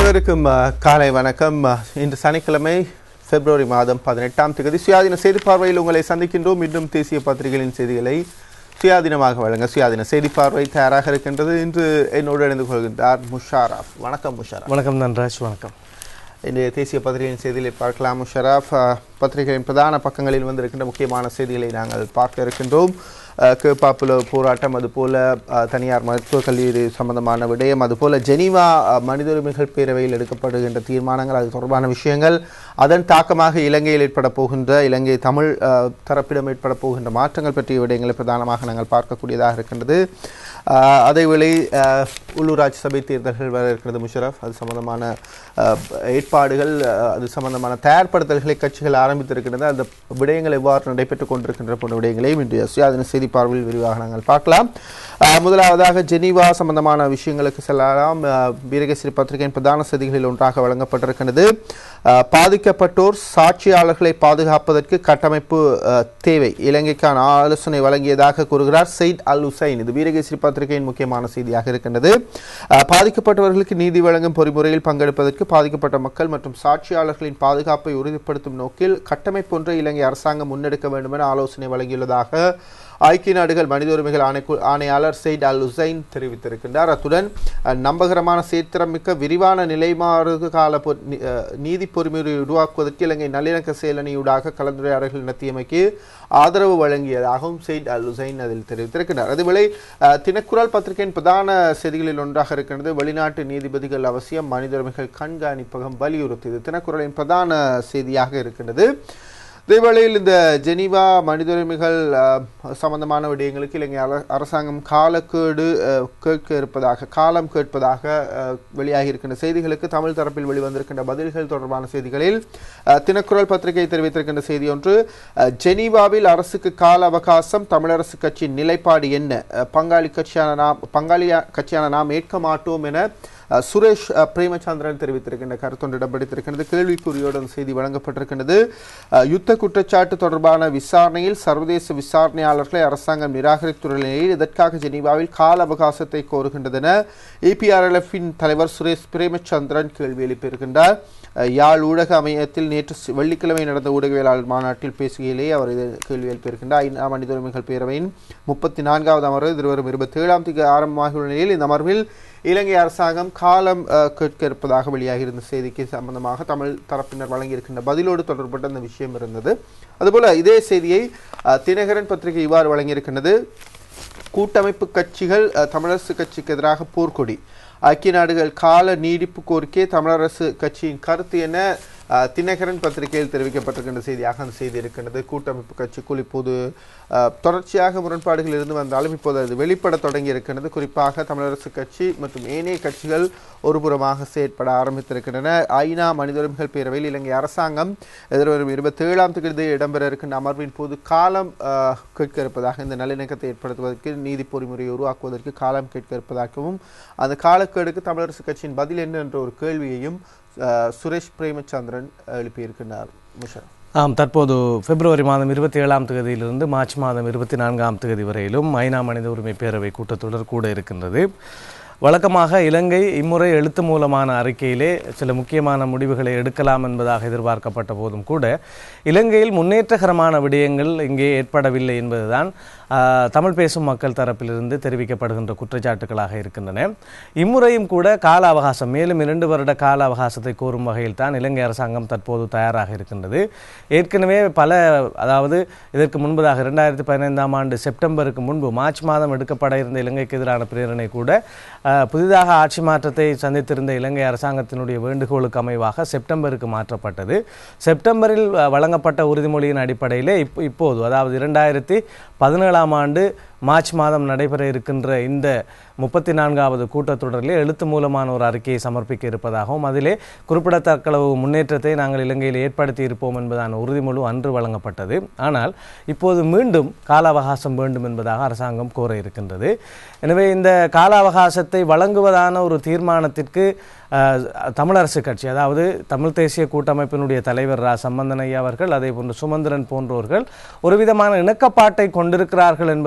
அனைவருக்கும் அஹ், காலை வணக்கம் அஹ், இன்று சனிக்கிழமை பிப்ரவரி மாதம் பதினெட்டாம் தேதி சுயாதீன செய்தி பார்வையில் உங்களை சந்திக்கின்றோம் இன்னும் தேசிய பத்திரிகைகளின் செய்திகளை சுயாதீனமாக வழங்க சுயாதீன செய்தி பார்வை தயாராக இருக்கின்றது இன்று என்னோடு இணைந்து கொள்கின்றார் முஷாரப் வணக்கம் முஷாரப் வணக்கம் நன்ராஜ் வணக்கம் இன்றைய தேசிய பத்திரிகையின் செய்திகளை பார்க்கலாம் முஷரப் அஹ், பத்திரிகையின் பிரதான பக்கங்களில் வந்திருக்கின்ற முக்கியமான செய்திகளை நாங்கள் பார்க்க இருக்கின்றோம் அஹ், கேப்பாப்புல போராட்டம் அதுபோல அஹ், தனியார் மருத்துவக் கல்லூரி சம்பந்தமான விடயம் அதுபோல ஜெனீவா அஹ், மனித உரிமைகள் பேரவையில் எடுக்கப்படுகின்ற தீர்மானங்கள் அது தொடர்பான விஷயங்கள் அதன் தாக்கமாக இலங்கையில் ஏற்பட போகின்ற இலங்கை தமிழ் அஹ், தரப்பிடம் ஏற்பட போகின்ற மாற்றங்கள் பற்றிய விடயங்களை பிரதானமாக நாங்கள் பார்க்கக்கூடியதாக இருக்கின்றது அஹ், அதேவேளை அஹ், உள்ளூராட்சி சபை தேர்தல்கள் வர இருக்கிறது முஷரப் அது சம்பந்தமான அஹ், ஏற்பாடுகள் அஹ், அது சம்பந்தமான தயார்படுத்தல்களை கட்சிகள் ஆரம்பித்திருக்கின்றன அந்த விடயங்கள் எவ்வாறு நடைபெற்றுக் கொண்டிருக்கின்ற போன்ற விடயங்களையும் இன்றைய சுயாதீன செய்தி பார்வையில் விரிவாக நாங்கள் பார்க்கலாம் அஹ், முதலாவதாக ஜெனீவா சம்பந்தமான விஷயங்களுக்கு செல்லலாம் அஹ், வீரகேசரி பத்திரிகையின் பிரதான செய்திகளில் ஒன்றாக வழங்கப்பட்டிருக்கிறது அஹ், பாதிக்கப்பட்டோர் சாட்சியாளர்களை பாதுகாப்பதற்கு கட்டமைப்பு அஹ், தேவை இலங்கைக்கான ஆலோசனை வழங்கியதாக கூறுகிறார் செயிட் அல் ஹுசைன் இது வீரகேசரி பத்திரிகையின் முக்கியமான செய்தியாக இருக்கின்றது அஹ், பாதிக்கப்பட்டவர்களுக்கு நீதி வழங்கும் பொறிமுறையில் பங்கெடுப்பதற்கு பாதிக்கப்பட்ட மக்கள் மற்றும் சாட்சியாளர்களின் பாதுகாப்பை உறுதிப்படுத்தும் நோக்கில் கட்டமைப்பு ஒன்றை இலங்கை அரசாங்கம் முன்னெடுக்க வேண்டும் என ஆலோசனை வழங்கியுள்ளதாக ஐக்கிய நாடுகள் மனித உரிமைகள் ஆணைக்கு ஆணையாளர் செயிட் அல் ஹுசைன் தெரிவித்திருக்கின்றார் அத்துடன் அஹ், நம்பகரமான சீர்திறமிக்க விரிவான நிலைமாறு கால பொ- நி- அஹ், நீதி பொறிமுறையை உருவாக்குவதற்கு இலங்கை நல்லிணக்க செயலணியூடாக கலந்துரையாடல்கள் நடத்தியமைக்கு ஆதரவு வழங்கியதாகவும் செயிட் அல் ஹுசைன் அதில் தெரிவித்திருக்கிறார் அதுவேளை அஹ், தினக்குரல் பத்திரிகையின் பிரதான செய்திகளில் ஒன்றாக இருக்கின்றது வெளிநாட்டு நீதிபதிகள் அவசியம் மனித உரிமைகள் கண்காணிப்பகம் வலியுறுத்தியது தினக்குரலின் பிரதான செய்தியாக இருக்கின்றது இதேவேளையில் இந்த ஜெனீவா மனித உரிமைகள் அஹ், சம்பந்தமான விடயங்களுக்கு இலங்கை அர- அரசாங்கம் காலக்கேடு அஹ், கேட்க இருப்பதாக காலம் கேட்பதாக அஹ், வெளியாகி இருக்கின்ற செய்திகளுக்கு தமிழ் தரப்பில் வெளிவந்திருக்கின்ற பதில்கள் தொடர்பான செய்திகளில் அஹ், தினக்குரல் பத்திரிகை தெரிவித்திருக்கின்ற செய்தி ஒன்று அஹ், ஜெனீவாவில் அரசுக்கு கால அவகாசம் தமிழரசு கட்சியின் நிலைப்பாடு என்ன அஹ், பங்காளி கட்சியான நாம் பங்காளி கட்சியான நாம் ஏற்க மாட்டோம் என அஹ், சுரேஷ் அஹ், பிரேமச்சந்திரன் தெரிவித்திருக்கின்ற கருத்தொன்று இடம்பெடுத்திருக்கின்றது கேள்விக்குறியோடு அந்த செய்தி வழங்கப்பட்டிருக்கின்றது அஹ், யுத்த குற்றச்சாட்டு தொடர்பான விசாரணையில் சர்வதேச விசாரணையாளர்களை அரசாங்கம் நிராகரித்துள்ள நிலையில் இதற்காக ஜெனீவாவில் கால அவகாசத்தை கோருகின்றதென ஏபிஆர்எல்எஃபின் தலைவர் சுரேஷ் பிரேமச்சந்திரன் கேள்வி எழுப்பியிருக்கின்றார் அஹ், யாழ் ஊடக அமையத்தில் நேற்று சி- வெள்ளிக்கிழமை நடந்த ஊடகவியலாளர் மாநாட்டில் பேசுகையிலே அவர் இது கேள்வி எழுப்பியிருக்கின்றார் ஐநா மனித உரிமைகள் பேரவையின் முப்பத்தி நான்காவது அமர்வு இதுவரும் இருபத்தி ஏழாம் தேதி ஆரம்பமாகியுள்ள நிலையில் இந்த அமர்வில் இலங்கை அரசாங்கம் காலம் அஹ், கேட்க இருப்பதாக வெளியாகியிருந்த செய்திக்கு சம்பந்தமாக தமிழ் தரப்பினர் வழங்கியிருக்கின்ற பதிலோடு தொடர்பட்ட அந்த விஷயம் இருந்தது அதுபோல இதே செய்தியை அஹ், தினகரன் பத்திரிகை இவ்வாறு வழங்கியிருக்கின்றது கூட்டமைப்பு கட்சிகள் அஹ், தமிழரசு கட்சிக்கு எதிராக போர்க்கொடி ஐக்கிய நாடுகள் கால நீடிப்பு கோரிக்கை தமிழரசு கட்சியின் கருத்து என அஹ், தினகரன் பத்திரிகையில் தெரிவிக்கப்பட்டிருக்கின்ற செய்தியாக அந்த செய்தி இருக்கின்றது கூட்டமைப்பு கட்சிக்குள் இப்போது அஹ், தொடர்ச்சியாக முரண்பாடுகள் இருந்து வந்தாலும் இப்போது அது வெளிப்பட தொடங்கி இருக்கின்றது குறிப்பாக தமிழரசு கட்சி மற்றும் ஏனைய கட்சிகள் ஒருபுறமாக செயற்பட ஆரம்பித்திருக்கின்றன ஐநா மனித உரிமைகள் பேரவையில் இலங்கை அரசாங்கம் எதிர்வரும் இருபத்தி ஏழாம் தேதி இடம்பெற இருக்கின்ற அமர்வின் போது காலம் அஹ், கேட்க இருப்பதாக இந்த நல்லிணக்கத்தை ஏற்படுத்துவதற்கு நீதி பொறிமுறையை உருவாக்குவதற்கு காலம் கேட்க இருப்பதாகவும் அந்த காலக்கெடுக்கு தமிழரசு கட்சியின் பதில் என்ன என்ற ஒரு கேள்வியையும் அஹ், சுரேஷ் பிரேமச்சந்திரன் எழுப்பியிருக்கிறார் முஷரப் ஆம் தற்போது பிப்ரவரி மாதம் இருபத்தி ஏழாம் தேதியிலிருந்து மார்ச் மாதம் இருபத்தி நான்காம் தேதி வரையிலும் ஐநா மனித உரிமை பேரவை கூட்டத்தொடர் கூட இருக்கின்றது வழக்கமாக இலங்கை இம்முறை எழுத்து மூலமான அறிக்கையிலே சில முக்கியமான முடிவுகளை எடுக்கலாம் என்பதாக எதிர்பார்க்கப்பட்ட போதும் கூட இலங்கையில் முன்னேற்றகரமான விடயங்கள் இங்கே ஏற்படவில்லை என்பதுதான் ஆஹ், தமிழ் பேசும் மக்கள் தரப்பிலிருந்து தெரிவிக்கப்படுகின்ற குற்றச்சாட்டுகளாக இருக்கின்றன இம்முறையும் கூட கால அவகாசம் மேலும் இரண்டு வருட கால அவகாசத்தை கோரும் வகையில் தான் இலங்கை அரசாங்கம் தற்போது தயாராக இருக்கின்றது ஏற்கனவே பல அதாவது இதற்கு முன்பதாக இரண்டாயிரத்தி பதினைந்தாம் ஆண்டு செப்டம்பருக்கு முன்பு மார்ச் மாதம் எடுக்கப்பட இருந்த இலங்கைக்கு எதிரான பிரேரணை கூட ஆஹ், புதிதாக ஆட்சி மாற்றத்தை சந்தித்திருந்த இலங்கை அரசாங்கத்தினுடைய வேண்டுகோளுக்கு அமைவாக செப்டம்பருக்கு மாற்றப்பட்டது செப்டம்பரில் அஹ், வழங்கப்பட்ட உறுதிமொழியின் அடிப்படையிலே இப் இப்போது அதாவது இரண்டாயிரத்தி பதினேழாம் ஆண்டு மார்ச் மாதம் நடைபெற இருக்கின்ற இந்த முப்பத்தி நான்காவது கூட்டத்தொடரிலே எழுத்து மூலமான ஒரு அறிக்கையை சமர்ப்பிக்க இருப்பதாகவும் அதிலே குறிப்பிடத்தக்க அளவு முன்னேற்றத்தை நாங்கள் இலங்கையில் ஏற்படுத்தி இருப்போம் என்பதான உறுதிமொழி அன்று வழங்கப்பட்டது ஆனால் இப்போது மீண்டும் கால அவகாசம் வேண்டும் என்பதாக அரசாங்கம் கோர இருக்கின்றது எனவே இந்த கால அவகாசத்தை வழங்குவதான ஒரு தீர்மானத்திற்கு அஹ், தமிழரசு கட்சி அதாவது தமிழ் தேசிய கூட்டமைப்பினுடைய தலைவர் ரா சம்பந்தன் ஐயா அவர்கள் அதே போன்று சுமந்திரன் போன்றோர்கள் ஒரு விதமான இணக்கப்பாட்டை கொண்டிருக்கிறார்கள் என்பதான ஒரு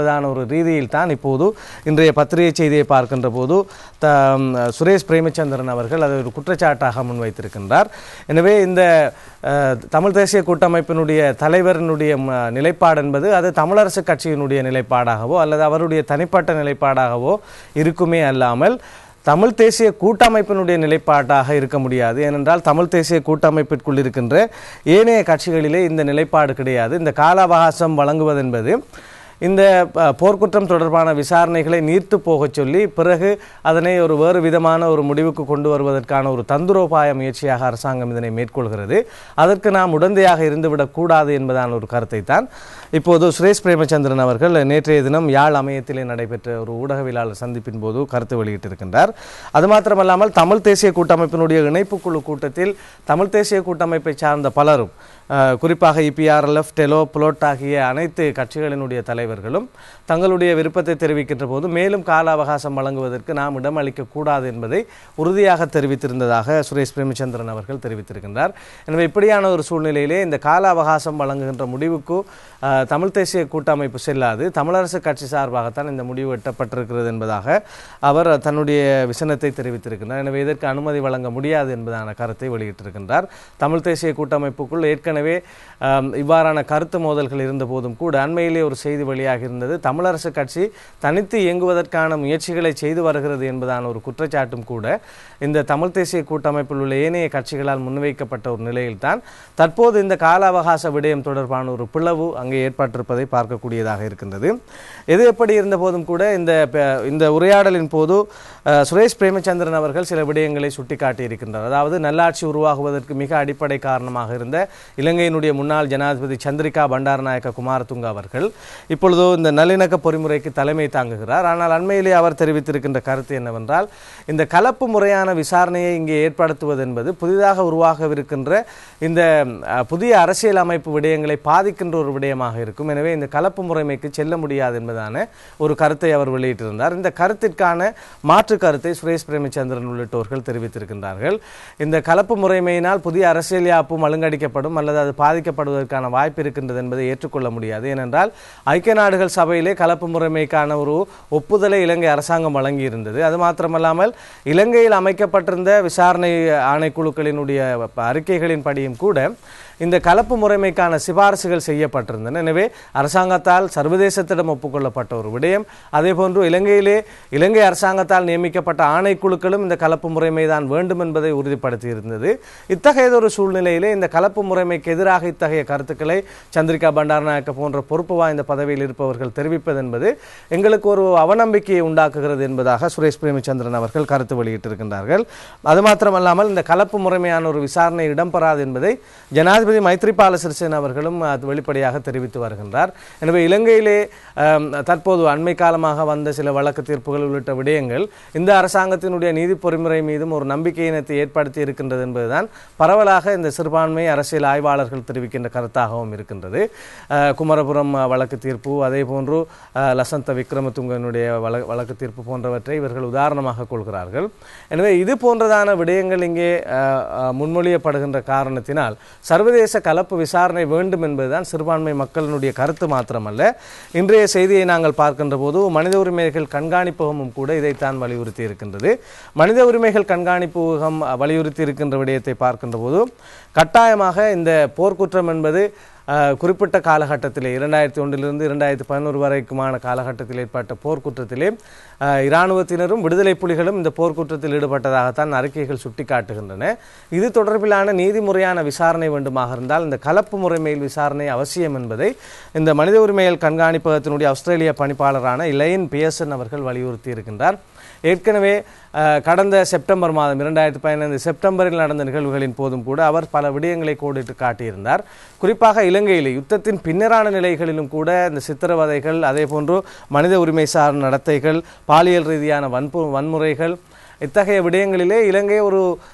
ஒரு ரீதியில் தான் இப்போது இன்றைய பத்திரிகை செய்தியை பார்க்கின்ற போது த சுரேஷ் பிரேமச்சந்திரன் அவர்கள் அதை ஒரு குற்றச்சாட்டாக முன்வைத்திருக்கின்றார் எனவே இந்த அஹ், தமிழ் தேசிய கூட்டமைப்பினுடைய தலைவரினுடைய ம, நிலைப்பாடு என்பது அது தமிழரசு கட்சியினுடைய நிலைப்பாடாகவோ அல்லது அவருடைய தனிப்பட்ட நிலைப்பாடாகவோ இருக்குமே அல்லாமல் தமிழ் தேசிய கூட்டமைப்பினுடைய நிலைப்பாட்டாக இருக்க முடியாது ஏனென்றால் தமிழ் தேசிய கூட்டமைப்பிற்குள் இருக்கின்ற ஏனைய கட்சிகளிலே இந்த நிலைப்பாடு கிடையாது இந்த கால அவகாசம் வழங்குவதென்பது இந்த அ, போர்க்குற்றம் தொடர்பான விசாரணைகளை நீர்த்து போகச் சொல்லி பிறகு அதனை ஒரு வேறு விதமான ஒரு முடிவுக்கு கொண்டு வருவதற்கான ஒரு தந்திரோபாய முயற்சியாக அரசாங்கம் இதனை மேற்கொள்கிறது அதற்கு நாம் உடந்தையாக இருந்துவிடக் கூடாது என்பதான ஒரு கருத்தை தான் இப்போது சுரேஷ் பிரேமச்சந்திரன் அவர்கள் நேற்றைய தினம் யாழ் அமையத்திலே நடைபெற்ற ஒரு ஊடகவியலாளர் சந்திப்பின் போது கருத்து வெளியிட்டிருக்கின்றார் அது மாத்திரமல்லாமல் தமிழ் தேசிய கூட்டமைப்பினுடைய இணைப்புக்குழு கூட்டத்தில் தமிழ் தேசிய கூட்டமைப்பை சார்ந்த பலரும் அஹ், குறிப்பாக இபிஆர்எல்எஃப் டெலோ புலோட் ஆகிய அனைத்து கட்சிகளினுடைய தலைவர்களும் தங்களுடைய விருப்பத்தை தெரிவிக்கின்ற போது மேலும் கால அவகாசம் வழங்குவதற்கு நாம் இடம் அளிக்கக்கூடாது என்பதை உறுதியாக தெரிவித்திருந்ததாக சுரேஷ் பிரேமச்சந்திரன் அவர்கள் தெரிவித்திருக்கின்றார் எனவே இப்படியான ஒரு சூழ்நிலையிலே இந்த கால அவகாசம் வழங்குகின்ற முடிவுக்கு அஹ், தமிழ் தேசிய கூட்டமைப்பு செல்லாது தமிழரசு கட்சி சார்பாகத்தான் இந்த முடிவு எட்டப்பட்டிருக்கிறது என்பதாக அவர் தன்னுடைய விசனத்தை தெரிவித்திருக்கின்றார் எனவே இதற்கு அனுமதி வழங்க முடியாது என்பதான கருத்தை வெளியிட்டிருக்கின்றார் தமிழ் தேசிய கூட்டமைப்புக்குள் ஏற்கனவே ஆம், இவ்வாறான கருத்து மோதல்கள் இருந்த போதும் கூட அண்மையிலே ஒரு செய்தி வெளியாகி இருந்தது தமிழரசு கட்சி தனித்து இயங்குவதற்கான முயற்சிகளை செய்து வருகிறது என்பதான ஒரு குற்றச்சாட்டும் கூட இந்த தமிழ் தேசிய கூட்டமைப்பில் உள்ள ஏனைய கட்சிகளால் முன்வைக்கப்பட்ட ஒரு நிலையில்தான் தற்போது இந்த கால அவகாச விடயம் தொடர்பான ஒரு பிளவு அங்கே ஏற்பட்டிருப்பதை பார்க்கக்கூடியதாக இருக்கின்றது எது எப்படி இருந்த போதும் கூட இந்த ப- இந்த உரையாடலின் போது அஹ், சுரேஷ் பிரேமச்சந்திரன் அவர்கள் சில விடயங்களை சுட்டிக்காட்டி இருக்கின்றார் அதாவது நல்லாட்சி உருவாகுவதற்கு மிக அடிப்படை காரணமாக இருந்த இலங்கையினுடைய முன்னாள் ஜனாதிபதி சந்திரிகா பண்டாரநாயக்க குமாரதுங்க அவர்கள் இப்பொழுதோ இந்த நல்லிணக்க பொறிமுறைக்கு தலைமை தாங்குகிறார் ஆனால் அண்மையிலே அவர் தெரிவித்திருக்கின்ற கருத்து என்னவென்றால் இந்த கலப்பு முறையான விசாரணையை இங்கே ஏற்படுத்துவது என்பது புதிதாக உருவாகவிருக்கின்ற இந்த அஹ், புதிய அரசியல் அமைப்பு விடயங்களை பாதிக்கின்ற ஒரு விடயமாக இருக்கும் எனவே இந்த கலப்பு முறைமைக்கு செல்ல முடியாது என்பதான ஒரு கருத்தை அவர் வெளியிட்டிருந்தார் இந்த கருத்திற்கான மாற்று கருத்தை சுரேஷ் பிரேமச்சந்திரன் உள்ளிட்டோர்கள் தெரிவித்திருக்கின்றார்கள் இந்த கலப்பு முறைமையினால் புதிய அரசியல் யாப்பு மழுங்கடிக்கப்படும் அல்லது அது பாதிக்கப்படுவதற்கான வாய்ப்பு இருக்கின்றது என்பதை ஏற்றுக்கொள்ள முடியாது ஏனென்றால் ஐக்கிய நாடுகள் சபையிலே கலப்பு முறைமைக்கான ஒரு ஒப்புதலை இலங்கை அரசாங்கம் வழங்கியிருந்தது அது மாத்திரமல்லாமல் இலங்கையில் அமைக்கப்பட்டிருந்த விசாரணை ஆணைக்குழுக்களினுடைய அறிக்கைகளின் படியும் கூட இந்த கலப்பு முறைமைக்கான சிபாரிசுகள் செய்யப்பட்டிருந்தன எனவே அரசாங்கத்தால் சர்வதேசத்திடம் ஒப்புக்கொள்ளப்பட்ட ஒரு விடயம் அதேபோன்று இலங்கையிலே இலங்கை அரசாங்கத்தால் நியமிக்கப்பட்ட ஆணைக்குழுக்களும் இந்த கலப்பு முறைமை தான் வேண்டும் என்பதை உறுதிப்படுத்தியிருந்தது இத்தகையதொரு சூழ்நிலையிலே இந்த கலப்பு முறைமைக்கு எதிராக இத்தகைய கருத்துக்களை சந்திரிகா பண்டாரநாயக்க போன்ற பொறுப்பு வாய்ந்த பதவியில் இருப்பவர்கள் தெரிவிப்பது என்பது எங்களுக்கு ஒரு அவநம்பிக்கையை உண்டாக்குகிறது என்பதாக சுரேஷ் பிரேமச்சந்திரன் அவர்கள் கருத்து வெளியிட்டிருக்கின்றார்கள் அது மாத்திரமல்லாமல் இந்த கலப்பு முறைமையான ஒரு விசாரணை இடம்பெறாது என்பதை ஜனாதிபதி மைத்ரிபால சிறிசேன அவர்களும் அது வெளிப்படையாக தெரிவித்து வருகின்றார் எனவே இலங்கையிலே ஆம், தற்போது அண்மை காலமாக வந்த சில வழக்கு தீர்ப்புகள் உள்ளிட்ட விடயங்கள் இந்த அரசாங்கத்தினுடைய நீதி பொறிமுறை மீதும் ஒரு நம்பிக்கையினத்தை ஏற்படுத்தி இருக்கின்றது என்பதுதான் பரவலாக இந்த சிறுபான்மை அரசியல் ஆய்வாளர்கள் தெரிவிக்கின்ற கருத்தாகவும் இருக்கின்றது அஹ், குமரபுரம் அஹ், வழக்கு தீர்ப்பு அதே போன்று அஹ், லசந்த விக்ரமதுங்கனுடைய வழ- வழக்கு தீர்ப்பு போன்றவற்றை இவர்கள் உதாரணமாக கொள்கிறார்கள் எனவே இது போன்றதான விடயங்கள் இங்கே அஹ், அஹ், முன்மொழியப்படுகின்ற காரணத்தினால் சர்வதேச கலப்பு விசாரணை வேண்டும் என்பதுதான் சிறுபான்மை மக்களினுடைய கருத்து மாத்திரமல்ல இன்றைய செய்தியை நாங்கள் பார்க்கின்ற போது மனித உரிமைகள் கண்காணிப்பகமும் கூட இதைத்தான் வலியுறுத்தி இருக்கின்றது மனித உரிமைகள் கண்காணிப்பகம் வலியுறுத்தி இருக்கின்ற விடயத்தை பார்க்கின்ற போது கட்டாயமாக இந்த போர்க்குற்றம் என்பது அஹ், குறிப்பிட்ட காலகட்டத்திலே இரண்டாயிரத்தி ஒன்றிலிருந்து இரண்டாயிரத்தி பதினோரு வரைக்குமான காலகட்டத்தில் ஏற்பட்ட போர்க்குற்றத்திலே அஹ், இராணுவத்தினரும் விடுதலை புலிகளும் இந்த போர்க்குற்றத்தில் ஈடுபட்டதாகத்தான் அறிக்கைகள் சுட்டிக்காட்டுகின்றன இது தொடர்பிலான நீதிமுறையான விசாரணை வேண்டுமாக இருந்தால் இந்த கலப்பு முறைமையில் விசாரணை அவசியம் என்பதை இந்த மனித உரிமைகள் கண்காணிப்பகத்தினுடைய ஆஸ்திரேலிய பணிப்பாளரான இலையன் பியர்சன் அவர்கள் வலியுறுத்தி இருக்கின்றார் ஏற்கனவே அஹ், கடந்த செப்டம்பர் மாதம் இரண்டாயிரத்தி பதினைந்து செப்டம்பரில் நடந்த நிகழ்வுகளின் போதும் கூட அவர் பல விடயங்களை கோடிட்டு காட்டியிருந்தார் குறிப்பாக இலங்கையில் யுத்தத்தின் பின்னரான நிலைகளிலும் கூட இந்த சித்திரவதைகள் அதே போன்று மனித உரிமை சார் நடத்தைகள் பாலியல் ரீதியான வன்பு வன்முறைகள் இத்தகைய விடயங்களிலே இலங்கை ஒரு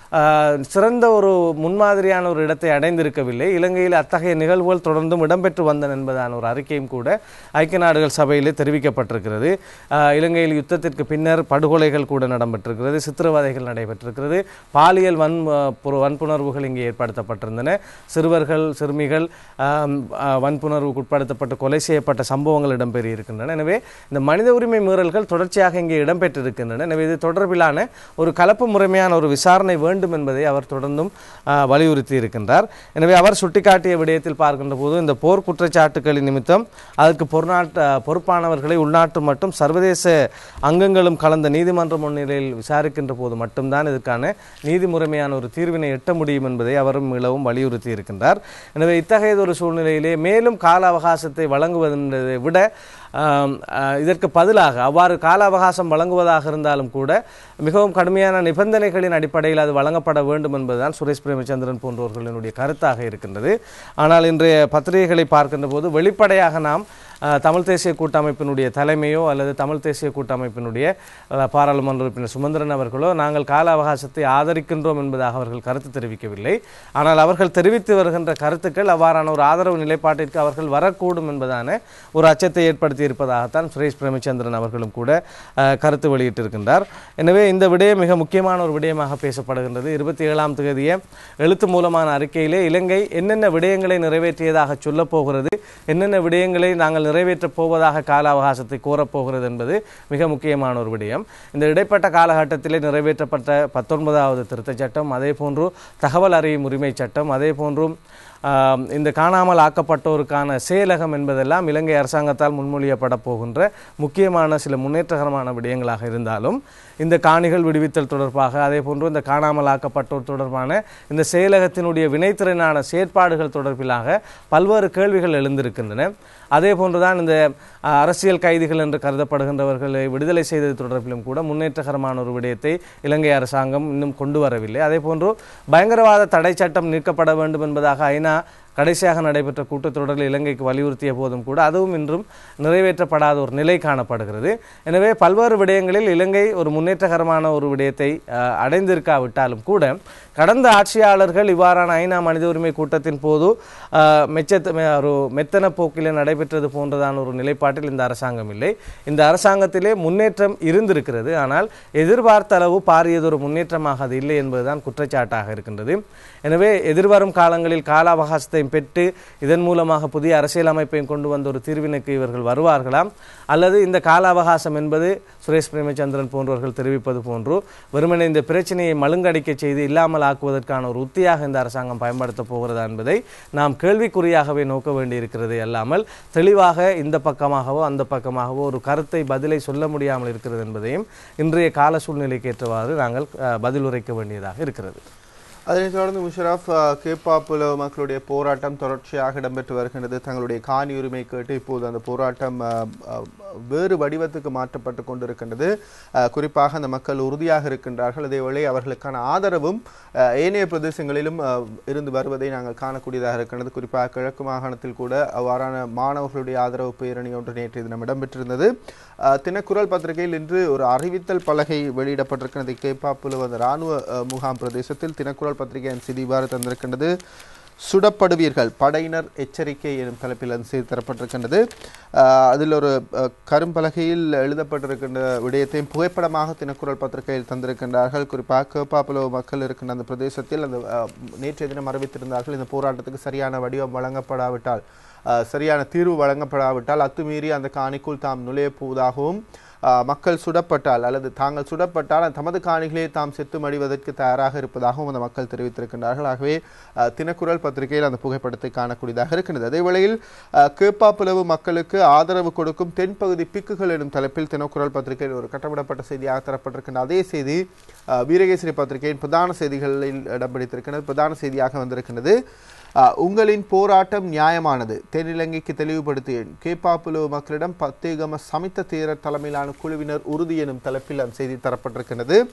ஆஹ், சிறந்த ஒரு முன்மாதிரியான ஒரு இடத்தை அடைந்திருக்கவில்லை இலங்கையில் அத்தகைய நிகழ்வுகள் தொடர்ந்தும் இடம்பெற்று வந்தன என்பதான ஒரு அறிக்கையும் கூட ஐக்கிய நாடுகள் சபையிலே தெரிவிக்கப்பட்டிருக்கிறது ஆஹ், இலங்கையில் யுத்தத்திற்கு பின்னர் படுகொலைகள் கூட இடம்பெற்றிருக்கிறது சித்திரவதைகள் நடைபெற்றிருக்கிறது பாலியல் வன் ஆஹ், புர- வன்புணர்வுகள் இங்கே ஏற்படுத்தப்பட்டிருந்தன சிறுவர்கள் சிறுமிகள் ஆம், ஆஹ், வன்புணர்வுக்கு உட்படுத்தப்பட்டு கொலை செய்யப்பட்ட சம்பவங்கள் இடம்பெறி இருக்கின்றன எனவே இந்த மனித உரிமை மீறல்கள் தொடர்ச்சியாக இங்கே இடம்பெற்றிருக்கின்றன எனவே இது தொடர்பிலான ஒரு கலப்பு முறைமையான ஒரு விசாரணை வேண்டும் என்பதை அவர் தொடர்ந்தும் ஆஹ், வலியுறுத்தி இருக்கின்றார் எனவே அவர் சுட்டிக்காட்டிய விடயத்தில் பார்க்கின்ற போது இந்த போர் குற்றச்சாட்டுகளின் நிமித்தம் அதற்கு பொருநாட்டு பொறுப்பானவர்களை உள்நாட்டு மற்றும் சர்வதேச அங்கங்களும் கலந்த நீதிமன்ற முன்னிலையில் விசாரிக்கின்ற போது மட்டும்தான் இதற்கான நீதி முறைமையான ஒரு தீர்வினை எட்ட முடியும் என்பதை அவரும் மீளவும் வலியுறுத்தி இருக்கின்றார் எனவே இத்தகையதொரு சூழ்நிலையிலே மேலும் கால அவகாசத்தை வழங்குவதை விட ஆம், ஆஹ், இதற்கு பதிலாக அவ்வாறு கால அவகாசம் வழங்குவதாக இருந்தாலும் கூட மிகவும் கடுமையான நிபந்தனைகளின் அடிப்படையில் அது வழங்கப்பட வேண்டும் என்பதுதான் சுரேஷ் பிரேமச்சந்திரன் போன்றவர்களினுடைய கருத்தாக இருக்கின்றது ஆனால் இன்றைய பத்திரிகைகளை பார்க்கின்ற போது வெளிப்படையாக நாம் ஆஹ், தமிழ் தேசிய கூட்டமைப்பினுடைய தலைமையோ அல்லது தமிழ் தேசிய கூட்டமைப்பினுடைய ஆஹ், பாராளுமன்ற உறுப்பினர் சுமந்திரன் அவர்களோ நாங்கள் கால அவகாசத்தை ஆதரிக்கின்றோம் என்பதாக அவர்கள் கருத்து தெரிவிக்கவில்லை ஆனால் அவர்கள் தெரிவித்து வருகின்ற கருத்துக்கள் அவ்வாறான ஒரு ஆதரவு நிலைப்பாட்டிற்கு அவர்கள் வரக்கூடும் என்பதான ஒரு அச்சத்தை ஏற்படுத்தி இருப்பதாகத்தான் சுரேஷ் பிரேமச்சந்திரன் அவர்களும் கூட ஆஹ், கருத்து வெளியிட்டிருக்கின்றார் எனவே இந்த விடயம் மிக முக்கியமான ஒரு விடயமாக பேசப்படுகின்றது இருபத்தி ஏழாம் தேதிய எழுத்து மூலமான அறிக்கையிலே இலங்கை என்னென்ன விடயங்களை நிறைவேற்றியதாக சொல்லப் போகிறது என்னென்ன விடயங்களை நாங்கள் நிறைவேற்றப் போவதாக கால அவகாசத்தை கோரப்போகிறது என்பது மிக முக்கியமான ஒரு விடயம் இந்த இடைப்பட்ட காலகட்டத்திலே நிறைவேற்றப்பட்ட பத்தொன்பதாவது திருத்தச் சட்டம் அதே போன்று தகவல் அறியும் உரிமை சட்டம் அதே போன்றும் ஆம், இந்த காணாமல் ஆக்கப்பட்டோருக்கான செயலகம் என்பதெல்லாம் இலங்கை அரசாங்கத்தால் முன்மொழியப்பட போகின்ற முக்கியமான சில முன்னேற்றகரமான விடயங்களாக இருந்தாலும் இந்த காணிகள் விடுவித்தல் தொடர்பாக அதே போன்று இந்த காணாமல் ஆக்கப்பட்டோர் தொடர்பான இந்த செயலகத்தினுடைய வினைத்திறனான செயற்பாடுகள் தொடர்பிலாக பல்வேறு கேள்விகள் எழுந்திருக்கின்றன அதே போன்றுதான் இந்த அஹ், அரசியல் கைதிகள் என்று கருதப்படுகின்றவர்களை விடுதலை செய்தது தொடர்பிலும் கூட முன்னேற்றகரமான ஒரு விடயத்தை இலங்கை அரசாங்கம் இன்னும் கொண்டு வரவில்லை அதே போன்று பயங்கரவாத தடை சட்டம் நீக்கப்பட வேண்டும் என்பதாக ஐநா கடைசியாக நடைபெற்ற கூட்டத்தொடரில் இலங்கைக்கு வலியுறுத்திய போதும் கூட அதுவும் இன்றும் நிறைவேற்றப்படாத ஒரு நிலை காணப்படுகிறது எனவே பல்வேறு விடயங்களில் இலங்கை ஒரு முன்னேற்றகரமான ஒரு விடயத்தை அஹ், அடைந்திருக்காவிட்டாலும் கூட கடந்த ஆட்சியாளர்கள் இவ்வாறான ஐநா மனித உரிமை கூட்டத்தின் போது அஹ், மெச்சத்த மெ- ஒரு மெத்தன போக்கிலே நடைபெற்றது போன்றதான ஒரு நிலைப்பாட்டில் இந்த அரசாங்கம் இல்லை இந்த அரசாங்கத்திலே முன்னேற்றம் இருந்திருக்கிறது ஆனால் எதிர்பார்த்த அளவு பாரியதொரு முன்னேற்றமாக அது இல்லை என்பதுதான் குற்றச்சாட்டாக இருக்கின்றது எனவே எதிர்வரும் காலங்களில் கால அவகாசத்தையும் பெற்று இதன் மூலமாக புதிய அரசியல் அமைப்பையும் கொண்டு வந்த ஒரு தீர்வினுக்கு இவர்கள் வருவார்களாம் அல்லது இந்த கால அவகாசம் என்பது சுரேஷ் பிரேமச்சந்திரன் போன்றவர்கள் தெரிவிப்பது போன்று வெறுமனே இந்த பிரச்சனையை மழுங்கடிக்க செய்து இல்லாமல் ஆக்குவதற்கான ஒரு உத்தியாக இந்த அரசாங்கம் பயன்படுத்த போகிறதா என்பதை நாம் கேள்விக்குறியாகவே நோக்க வேண்டியிருக்கிறது அல்லாமல் தெளிவாக இந்த பக்கமாகவோ அந்த பக்கமாகவோ ஒரு கருத்தை பதிலை சொல்ல முடியாமல் இருக்கிறது என்பதையும் இன்றைய கால சூழ்நிலைக்கு ஏற்றவாறு நாங்கள் அஹ், பதில் உரைக்க வேண்டியதாக இருக்கிறது அதனைத் தொடர்ந்து முஷரப் அஹ், கேப்பாப்புல மக்களுடைய போராட்டம் தொடர்ச்சியாக இடம்பெற்று வருகின்றது தங்களுடைய காணி உரிமை கேட்டு இப்போது அந்த போராட்டம் அஹ், அஹ், வேறு வடிவத்துக்கு மாற்றப்பட்டு கொண்டிருக்கின்றது அஹ், குறிப்பாக அந்த மக்கள் உறுதியாக இருக்கின்றார்கள் அதேவேளை அவர்களுக்கான ஆதரவும் அஹ், ஏனைய பிரதேசங்களிலும் அஹ், இருந்து வருவதை நாங்கள் காணக்கூடியதாக இருக்கின்றது குறிப்பாக கிழக்கு மாகாணத்தில் கூட அவ்வாறான மாணவர்களுடைய ஆதரவு பேரணி ஒன்று நேற்று தினம் இடம்பெற்றிருந்தது அஹ், தினக்குரல் பத்திரிகையில் இன்று ஒரு அறிவித்தல் பலகை வெளியிடப்பட்டிருக்கிறது கேப்பாப்புல அந்த இராணுவ அஹ், முகாம் பிரதேசத்தில் தினக்குரல் பத்திரிகையின் செய்தி இவ்வாறு தந்திருக்கின்றது சுடப்படுவீர்கள் படையினர் எச்சரிக்கை எனும் தலைப்பில் அது செய்தி தரப்பட்டிருக்கின்றது அஹ், அதில் ஒரு அஹ், கரும்பலகையில் எழுதப்பட்டிருக்கின்ற விடயத்தையும் புகைப்படமாக தினக்குரல் பத்திரிகையில் தந்திருக்கின்றார்கள் குறிப்பாக கேப்பாப்புலவு மக்கள் இருக்கின்ற அந்த பிரதேசத்தில் அந்த அஹ், நேற்றைய தினம் அறிவித்திருந்தார்கள் இந்த போராட்டத்துக்கு சரியான வடிவம் வழங்கப்படாவிட்டால் அஹ், சரியான தீர்வு வழங்கப்படாவிட்டால் அத்துமீறி அந்த காணிக்குள் தாம் நுழைய போவதாகவும் அஹ், மக்கள் சுடப்பட்டால் அல்லது தாங்கள் சுடப்பட்டால் அந்த தமது காணிகளே தாம் செத்து மடிவதற்கு தயாராக இருப்பதாகவும் அந்த மக்கள் தெரிவித்திருக்கின்றார்கள் ஆகவே அஹ், தினக்குரல் பத்திரிகையில் அந்த புகைப்படத்தை காணக்கூடியதாக இருக்கின்றது அதே வேளையில் அஹ், கேப்பாப்புலவு மக்களுக்கு ஆதரவு கொடுக்கும் தென்பகுதி பிக்குகள் எனும் தலைப்பில் தினக்குரல் பத்திரிகையில் ஒரு கட்டமிடப்பட்ட செய்தியாக தரப்பட்டிருக்கின்ற அதே செய்தி அஹ், வீரகேசரி பத்திரிகையின் பிரதான செய்திகளில் இடம் பிடித்திருக்கிறது பிரதான செய்தியாக வந்திருக்கின்றது அஹ், உங்களின் போராட்டம் நியாயமானது தென்னிலங்கைக்கு தெளிவுபடுத்தியேன் கேப்பாப்புலவு மக்களிடம் பத்தேகம சமித்த தேரர் தலைமையிலான குழுவினர் உறுதி எனும் தலைப்பில் அந்த செய்தி தரப்பட்டிருக்கிறது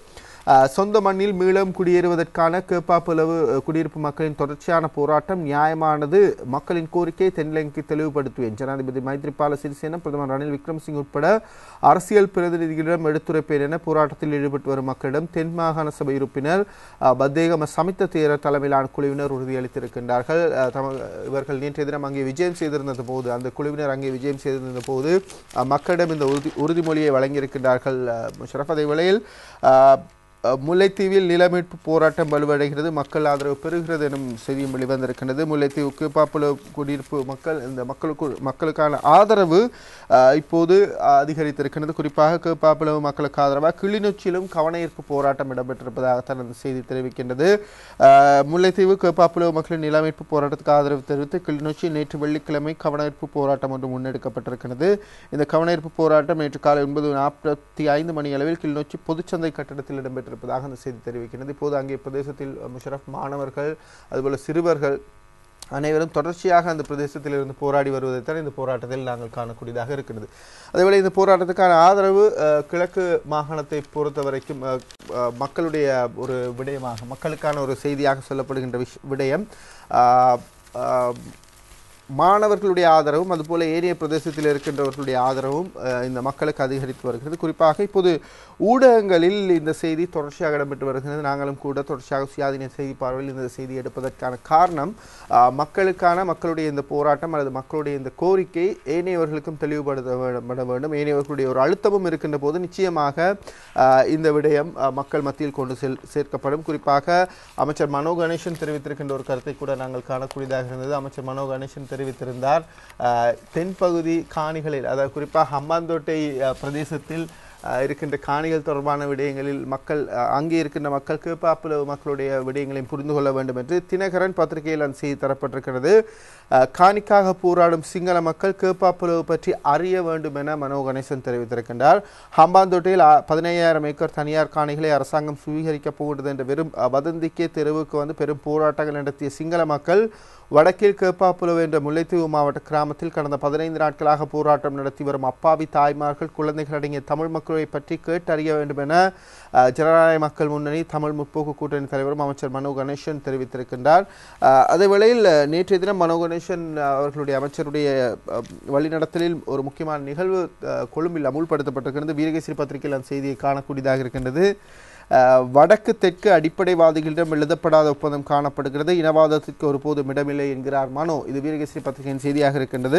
அஹ், சொந்த மண்ணில் மீளம் குடியேறுவதற்கான கேப்பாப்புலவு அஹ், குடியிருப்பு மக்களின் தொடர்ச்சியான போராட்டம் நியாயமானது மக்களின் கோரிக்கையை தென்னிலங்கைக்கு தெளிவுபடுத்துவேன் ஜனாதிபதி மைத்ரிபால சிறிசேன பிரதமர் ரணில் விக்ரமசிங் உட்பட அரசியல் பிரதிநிதிகளிடம் எடுத்துரைப்பேன் என போராட்டத்தில் ஈடுபட்டு வரும் மக்களிடம் தென் மாகாண சபை உறுப்பினர் அஹ், பத்தேகம சமித்த தேரர் தலைமையிலான குழுவினர் உறுதியளித்திருக்கின்றார்கள் அஹ், தம- இவர்கள் நேற்றைய தினம் அங்கே விஜயம் செய்திருந்த போது அந்த குழுவினர் அங்கே விஜயம் செய்திருந்த போது அஹ், மக்களிடம் இந்த உறுதி உறுதிமொழியை வழங்கியிருக்கின்றார்கள் அஹ், முஷரஃப் அதே வேளையில் அஹ், அஹ், முல்லைத்தீவில் நிலமீட்பு போராட்டம் வலுவடைகிறது மக்கள் ஆதரவு பெறுகிறது எனும் செய்தியும் வெளிவந்திருக்கின்றது முல்லைத்தீவுக்கு பாப்புல குடியிருப்பு மக்கள் இந்த மக்களுக்கு மக்களுக்கான ஆதரவு அஹ், இப்போது அஹ், அதிகரித்திருக்கின்றது குறிப்பாக பாப்புலவு மக்களுக்கு ஆதரவாக கிளிநொச்சியிலும் கவனஈர்ப்பு போராட்டம் இடம்பெற்றிருப்பதாகத்தான் அந்த செய்தி தெரிவிக்கின்றது அஹ், முல்லைத்தீவு பாப்புலவு மக்களின் நிலமீட்பு போராட்டத்துக்கு ஆதரவு தெரிவித்து கிளிநொச்சி நேற்று வெள்ளிக்கிழமை கவனஈர்ப்பு போராட்டம் ஒன்று முன்னெடுக்கப்பட்டிருக்கிறது இந்த கவனஈர்ப்பு போராட்டம் நேற்று காலை ஒன்பது நாற்பத்தி ஐந்து மணி அளவில் கிளிநொச்சி பொதுச்சந்தை கட்டடத்தில் இடம்பெற்றிருப்பதாக அந்த செய்தி தெரிவிக்கிறது இப்போது அங்கே பிரதேசத்தில் முஷரஃப் மாணவர்கள் அதுபோல சிறுவர்கள் அனைவரும் தொடர்ச்சியாக அந்த பிரதேசத்தில் இருந்து போராடி வருவதைத்தான் இந்த போராட்டத்தில் நாங்கள் காணக்கூடியதாக இருக்கிறது அதேவேளை இந்த போராட்டத்துக்கான ஆதரவு அஹ், கிழக்கு மாகாணத்தை பொறுத்த வரைக்கும் அஹ், அஹ், மக்களுடைய ஒரு விடயமாக மக்களுக்கான ஒரு செய்தியாக சொல்லப்படுகின்ற விஷ் விடயம் அஹ், அஹ், மாணவர்களுடைய ஆதரவும் அதுபோல ஏனைய பிரதேசத்தில் இருக்கின்றவர்களுடைய ஆதரவும் அஹ், இந்த மக்களுக்கு அதிகரித்து வருகிறது குறிப்பாக இப்போது ஊடகங்களில் இந்த செய்தி தொடர்ச்சியாக இடம்பெற்று வருகிறது நாங்களும் கூட தொடர்ச்சியாக சுயாதீன செய்தி பார்வையில் இந்த செய்தி எடுப்பதற்கான காரணம் அஹ், மக்களுக்கான மக்களுடைய இந்த போராட்டம் அல்லது மக்களுடைய இந்த கோரிக்கை ஏனையவர்களுக்கும் தெளிவுபடுத்த பட வேண்டும் ஏனையவர்களுடைய ஒரு அழுத்தமும் இருக்கின்ற போது நிச்சயமாக அஹ், இந்த விடயம் அஹ், மக்கள் மத்தியில் கொண்டு செல் சேர்க்கப்படும் குறிப்பாக அமைச்சர் மனோ கணேசன் தெரிவித்திருக்கின்ற ஒரு கருத்தை கூட நாங்கள் காணக்கூடியதாக இருந்தது அமைச்சர் மனோ கணேசன் தெரிவித்திருந்தார் அஹ், தென்பகுதி காணிகளில் அதாவது குறிப்பாக ஹம்பாந்தோட்டை அஹ், பிரதேசத்தில் அஹ், இருக்கின்ற காணிகள் தொடர்பான விடயங்களில் மக்கள் அஹ், அங்கே இருக்கின்ற மக்கள் கேப்பாப்புல மக்களுடைய விடயங்களையும் புரிந்து கொள்ள வேண்டும் என்று தினகரன் பத்திரிகையில் அந்த செய்தி தரப்பட்டிருக்கிறது அஹ், காணிக்காக போராடும் சிங்கள மக்கள் கேப்பாப்புலவு பற்றி அறிய வேண்டும் என மனோ கணேசன் தெரிவித்திருக்கின்றார் ஹம்பாந்தோட்டையில் அ- பதினையாயிரம் ஏக்கர் தனியார் காணிகளை அரசாங்கம் சுவீகரிக்கப் போகிறது என்ற வெறும் அஹ், வதந்திக்கே தெருவுக்கு வந்து பெரும் போராட்டங்கள் நடத்திய சிங்கள மக்கள் வடக்கில் கேப்பாப்புலவு என்ற முல்லைத்தீவு மாவட்ட கிராமத்தில் கடந்த பதினைந்து நாட்களாக போராட்டம் நடத்தி வரும் அப்பாவி தாய்மார்கள் குழந்தைகள் அடங்கிய தமிழ் மக்களை பற்றி கேட்டறிய வேண்டும் என அஹ், ஜனநாயக மக்கள் முன்னணி தமிழ் முற்போக்கு கூட்டணி தலைவரும் அமைச்சர் மனோ கணேசன் தெரிவித்திருக்கின்றார் அஹ், அதே வேளையில் அஹ், நேற்றைய தினம் மனோ கணேசன் அஹ், அவர்களுடைய அமைச்சருடைய அஹ், வழிநடத்தலில் ஒரு முக்கியமான நிகழ்வு அஹ், கொழும்பில் அமுல்படுத்தப்பட்டிருக்கிறது வீரகேசரி பத்திரிகையில் அந்த செய்தியை காணக்கூடியதாக இருக்கின்றது அஹ், வடக்கு தெற்கு அடிப்படைவாதிகளிடம் எழுதப்படாத ஒப்பந்தம் காணப்படுகிறது இனவாதத்திற்கு ஒருபோதும் இடமில்லை என்கிறார் மனோ இது வீரகேசரி பத்திரிகையின் செய்தியாக இருக்கின்றது